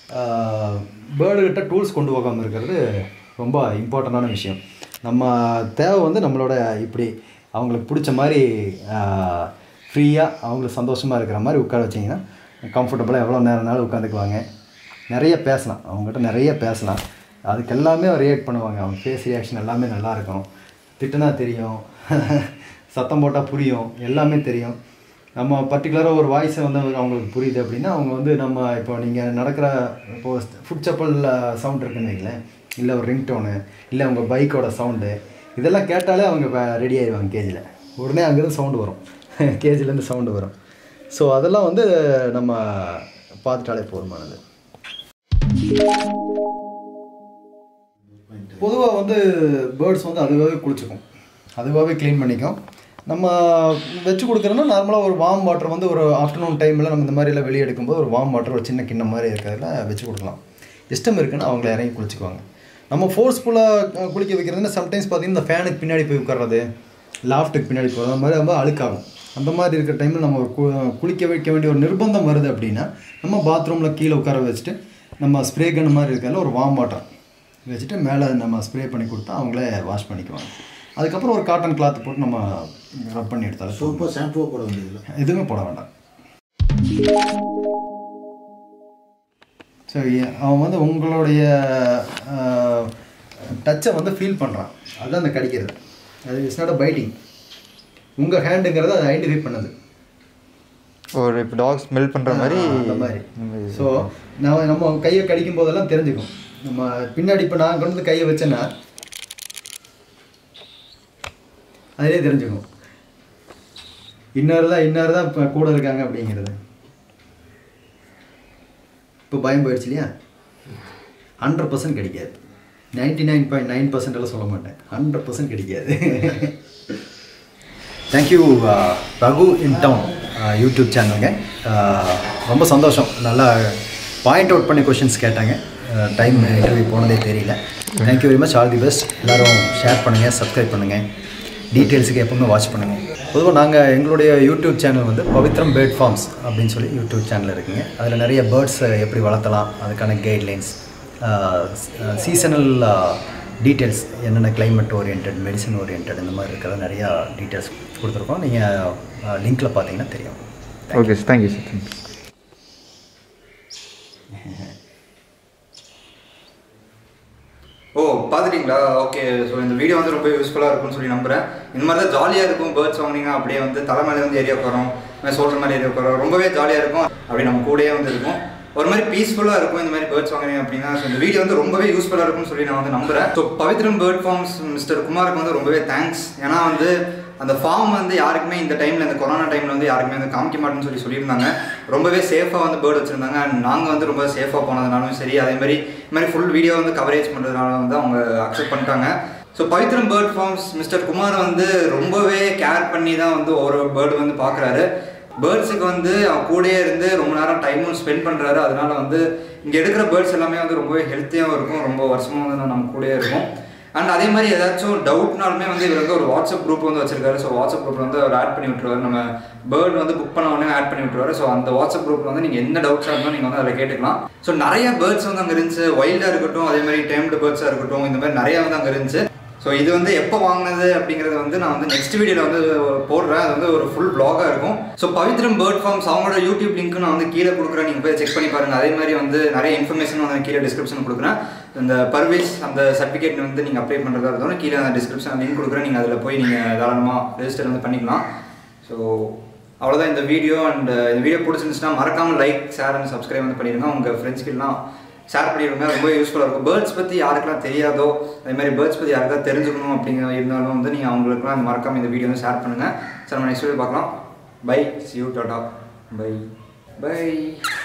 பேர்டுகிட்ட டூல்ஸ் கொண்டு போகாமல் இருக்கிறது ரொம்ப இம்பார்ட்டண்டான விஷயம் நம்ம தேவை வந்து நம்மளோட இப்படி அவங்களுக்கு பிடிச்ச மாதிரி ஃப்ரீயாக அவங்களுக்கு சந்தோஷமாக இருக்கிற மாதிரி உட்கார வச்சிங்கன்னா கம்ஃபர்டபுளாக எவ்வளோ நேரம்னாலும் உட்காந்துக்குவாங்க நிறைய பேசலாம் அவங்ககிட்ட நிறைய பேசலாம் அதுக்கு எல்லாமே ரியாக்ட் பண்ணுவாங்க அவங்க ஃபேஸ் ரியாக்ஷன் எல்லாமே நல்லா இருக்கும் திட்டுனா தெரியும் சத்தம் போட்டால் புரியும் எல்லாமே தெரியும் நம்ம பர்டிகுலராக ஒரு வாய்ஸை வந்து அவங்களுக்கு புரியுது அப்படின்னா அவங்க வந்து நம்ம இப்போ நீங்கள் நடக்கிற இப்போ ஃபுட் செப்பல் சவுண்ட் இருக்குன்னு வைங்களேன் இல்லை ஒரு ரிங்டோனு இல்லை உங்கள் பைக்கோட சவுண்டு இதெல்லாம் கேட்டாலே அவங்க ரெடி ஆயிடுவாங்க கேஜில் உடனே அங்கேருந்து சவுண்டு வரும் கேஜிலேருந்து சவுண்டு வரும் ஸோ அதெல்லாம் வந்து நம்ம பார்த்துட்டாலே போதுமானது பொதுவாக வந்து பேர்ட்ஸ் வந்து அதுவாகவே குளிச்சுக்கும் அதுவாகவே க்ளீன் பண்ணிக்கும் நம்ம வச்சு கொடுக்குறோன்னா நார்மலாக ஒரு வார்ம் வாட்டர் வந்து ஒரு ஆஃப்டர்நூன் டைமில் நம்ம இந்த மாதிரிலாம் வெளியே எடுக்கும்போது ஒரு வார்ம் வாட்டர் ஒரு சின்ன கிண்ணம் மாதிரி இருக்கிறதுல வச்சு கொடுக்கலாம் இஷ்டம் இருக்குன்னா அவங்கள இறங்கி குளிச்சுக்குவாங்க நம்ம ஃபோர்ஸ்ஃபுல்லாக குளிக்க வைக்கிறதுனா சம்டைம்ஸ் பார்த்தீங்கன்னா இந்த ஃபேனுக்கு பின்னாடி போய் உட்கார்றது லாஃப்ட்டுக்கு பின்னாடி போகிறது அந்த மாதிரி ரொம்ப அழுக்காகும் அந்த மாதிரி இருக்கிற டைமில் நம்ம ஒரு கு- குளிக்க வைக்க வேண்டிய ஒரு நிர்பந்தம் வருது அப்படின்னா நம்ம பாத்ரூமில் கீழே உட்கார வச்சுட்டு நம்ம ஸ்ப்ரே கன் மாதிரி இருக்கிறதுல ஒரு வார்ம் வாட்டர் வச்சுட்டு மேலே நம்ம ஸ்ப்ரே பண்ணி கொடுத்தா அவங்களே வாஷ் பண்ணிக்குவாங்க அதுக்கப்புறம் ஒரு காட்டன் கிளாத் போட்டு நம்ம ரப் பண்ணி எடுத்தாலும் போதும். சோப்போ ஷாம்புவோ போட வேண்டியதில்லை எதுவுமே போட வேண்டாம் ஸோ அவன் வந்து உங்களுடைய டச்சை வந்து ஃபீல் பண்ணுறான் அதுதான் அந்த கடிக்கிறது அது இட்ஸ் நாட் அ பைட்டிங் உங்கள் ஹேண்டுங்கிறத அதை ஐடென்டிஃபை பண்ணுது ஒரு இப்போ டாக் ஸ்மெல் பண்ணுற மாதிரி ஆ, அந்த மாதிரி இந்த மாதிரி ஸோ நான் நம்ம கையை கடிக்கும் போதெல்லாம் தெரிஞ்சுக்கும் நம்ம பின்னாடி இப்போ நான் கொண்டு வந்து கையை வச்சேன்னா அதிலே தெரிஞ்சுக்கும் இன்னொரு தான் இன்னொரு தான் இப்போ கூட இருக்காங்க அப்படிங்கிறது இப்போ பயம் போயிடுச்சு இல்லையா ஹண்ட்ரட் பர்சன்ட் கிடைக்காது நைன்டி நைன் பாயிண்ட் நைன் பர்சன்டெல்லாம் சொல்ல மாட்டேன் ஹண்ட்ரட் பர்சன்ட் கிடைக்காது thank you Raghu in town YouTube சேனலுங்க ரொம்ப சந்தோஷம் நல்லா பாயிண்ட் அவுட் பண்ணி கொஷின்ஸ் கேட்டாங்க டைம் இன்டர்வியூ போனதே தெரியல thank you very much all the best எல்லோரும் ஷேர் பண்ணுங்கள் சப்ஸ்கிரைப் பண்ணுங்கள் டீட்டெயில்ஸுக்கு எப்பவுமே வாட்ச் பண்ணுங்கள் பொதுவாக நாங்கள் எங்களுடைய யூடியூப் சேனல் வந்து பவித்ரம் பேர்ட் ஃபார்ம்ஸ் அப்படின்னு சொல்லி யூடியூப் சேனல் இருக்குங்க அதில் நிறைய பேர்ட்ஸை எப்படி வளர்த்தலாம் அதுக்கான கைட்லைன்ஸ் சீசனல் டீட்டெயில்ஸ் என்னென்ன climate ஓரியன்ட் மெடிசன் ஓரியன்ட் இந்த மாதிரி இருக்கிற நிறையா டீட்டெயில்ஸ் கொடுத்துருக்கோம் நீங்கள் லிங்க்கில் பார்த்தீங்கன்னா தெரியும் okay sir thank you sir thank you ஓ பார்த்துட்டீங்களா ஓகே ஸோ இந்த வீடியோ வந்து ரொம்ப யூஸ்ஃபுல்லாக இருக்கும்னு சொல்லி நம்புறேன் இந்த மாதிரி தான் ஜாலியாக இருக்கும் பேர்ட்ஸ் வாங்கினீங்க அப்படியே வந்து தலைமையில வந்து ஏரியா போகிறோம் சொல்கிற மாதிரி ஏரியா போகிறோம் ரொம்பவே ஜாலியாக இருக்கும் அப்படியே நம்ம கூடயே வந்து இருக்கும் ஒரு மாதிரி பீஸ்ஃபுல்லாக இருக்கும் இந்த மாதிரி பேர்ட்ஸ் வாங்குறீங்க அப்படின்னா ஸோ இந்த வீடியோ வந்து ரொம்பவே யூஸ்ஃபுல்லாக இருக்கும்னு சொல்லி நான் வந்து நம்புறேன் so Pavithram bird farms mister குமாருக்கு வந்து ரொம்பவே தேங்க்ஸ் ஏன்னா வந்து அந்த ஃபார்ம் வந்து யாருக்குமே இந்த டைமில் இந்த கொரோனா டைமில் வந்து யாருக்குமே வந்து காமிக்க மாட்டேன்னு சொல்லி சொல்லியிருந்தாங்க ரொம்பவே சேஃபாக வந்து பேர்ட் வச்சுருந்தாங்க அண்ட் நாங்கள் வந்து ரொம்ப சேஃபாக போனதுனாலும் சரி அதே மாதிரி இந்த மாதிரி ஃபுல் வீடியோ வந்து கவரேஜ் பண்ணுறதுனால வந்து அவங்க அக்செப்ட் பண்ணிட்டாங்க so Pavithram bird farms mister Kumar வந்து ரொம்பவே கேர் பண்ணி தான் வந்து ஒரு பேர்டு வந்து பார்க்குறாரு பேர்ட்ஸுக்கு வந்து அவன் கூடயே இருந்து ரொம்ப நேரம் டைமும் ஸ்பெண்ட் பண்ணுறாரு அதனால வந்து இங்கே எடுக்கிற பேர்ட்ஸ் எல்லாமே வந்து ரொம்பவே ஹெல்த்தியாகவும் இருக்கும் ரொம்ப வருஷமாக வந்து நம்ம கூடயே இருக்கும் அண்ட் அதே மாதிரி ஏதாச்சும் டவுட்னாலுமே வந்து இவர் வந்து ஒரு வாட்ஸ்அப் குரூப் வந்து வச்சிருக்காரு ஸோ வாட்ஸ்அப் குரூப்ல வந்து அவர் ஆட் பண்ணி விட்டுருவாரு நம்ம பேர்ட் வந்து புக் பண்ண உடனே ஆட் பண்ணி விட்டுருவாரு ஸோ அந்த வாட்ஸ்அப் குரூப்ல வந்து நீங்கள் என்ன டவுட்ஸாக இருந்தாலும் நீங்கள் வந்து அதில் கேட்டுக்கலாம் ஸோ நிறைய பேர்ட்ஸ் வந்து அங்கே இருந்துச்சு வைல்டாக இருக்கட்டும் அதே மாதிரி டேம்டு பேர்ட்ஸாக இருக்கட்டும் இந்த மாதிரி நிறைய வந்து அங்கே இருந்துச்சு ஸோ இது வந்து எப்போ வாங்கினது அப்படிங்கிறது வந்து நான் வந்து நெக்ஸ்ட் வீடியோவில் வந்து போடுறேன் அது வந்து ஒரு ஃபுல் பிளாகாக இருக்கும் ஸோ பவித்ரம் பேர்ட் ஃபார்ம்ஸ் அவங்களோட யூடியூப் லிங்க் நான் வந்து கீழே கொடுக்குறேன் நீங்கள் போய் செக் பண்ணி பாருங்கள் அதே மாதிரி வந்து நிறைய இன்ஃபர்மேஷன் வந்து கீழே டிஸ்கிரிப்ஷன் கொடுக்குறேன் இந்த பர்வேஸ் அந்த சர்டிஃபிகேட் வந்து நீங்கள் அப்ளை பண்ணுறதா இருந்தாலும் கீழே அந்த டிஸ்கிரிப்ஷன் லிங்க் கொடுக்குறேன் நீங்கள் அதில் போய் நீங்கள் தாராளமாக ரெஜிஸ்டர் வந்து பண்ணிக்கலாம் ஸோ அவ்வளோதான் இந்த வீடியோ அண்ட் இந்த வீடியோ பிடிச்சிருந்துச்சுன்னா மறக்காமல் லைக் ஷேர் அண்ட் சப்ஸ்கிரைப் வந்து பண்ணிடுங்க உங்கள் ஃப்ரெண்ட்ஸ்க்கெல்லாம் ஷேர் பண்ணிடுங்க ரொம்ப யூஸ்ஃபுல்லாக இருக்கும் பேர்ட்ஸ் பற்றி யாருக்கெல்லாம் தெரியாதோ அதே மாதிரி பேர்ட்ஸ் பற்றி யாருக்காவது தெரிஞ்சுக்கணும் அப்படிங்கிற இருந்தாலும் வந்து நீங்கள் அவங்களுக்குலாம் மறக்காமல் இந்த வீடியோ வந்து ஷேர் பண்ணுங்கள் சரி நம்ம நெக்ஸ்ட் வீடியோ பார்க்கலாம் bye see you tata bye by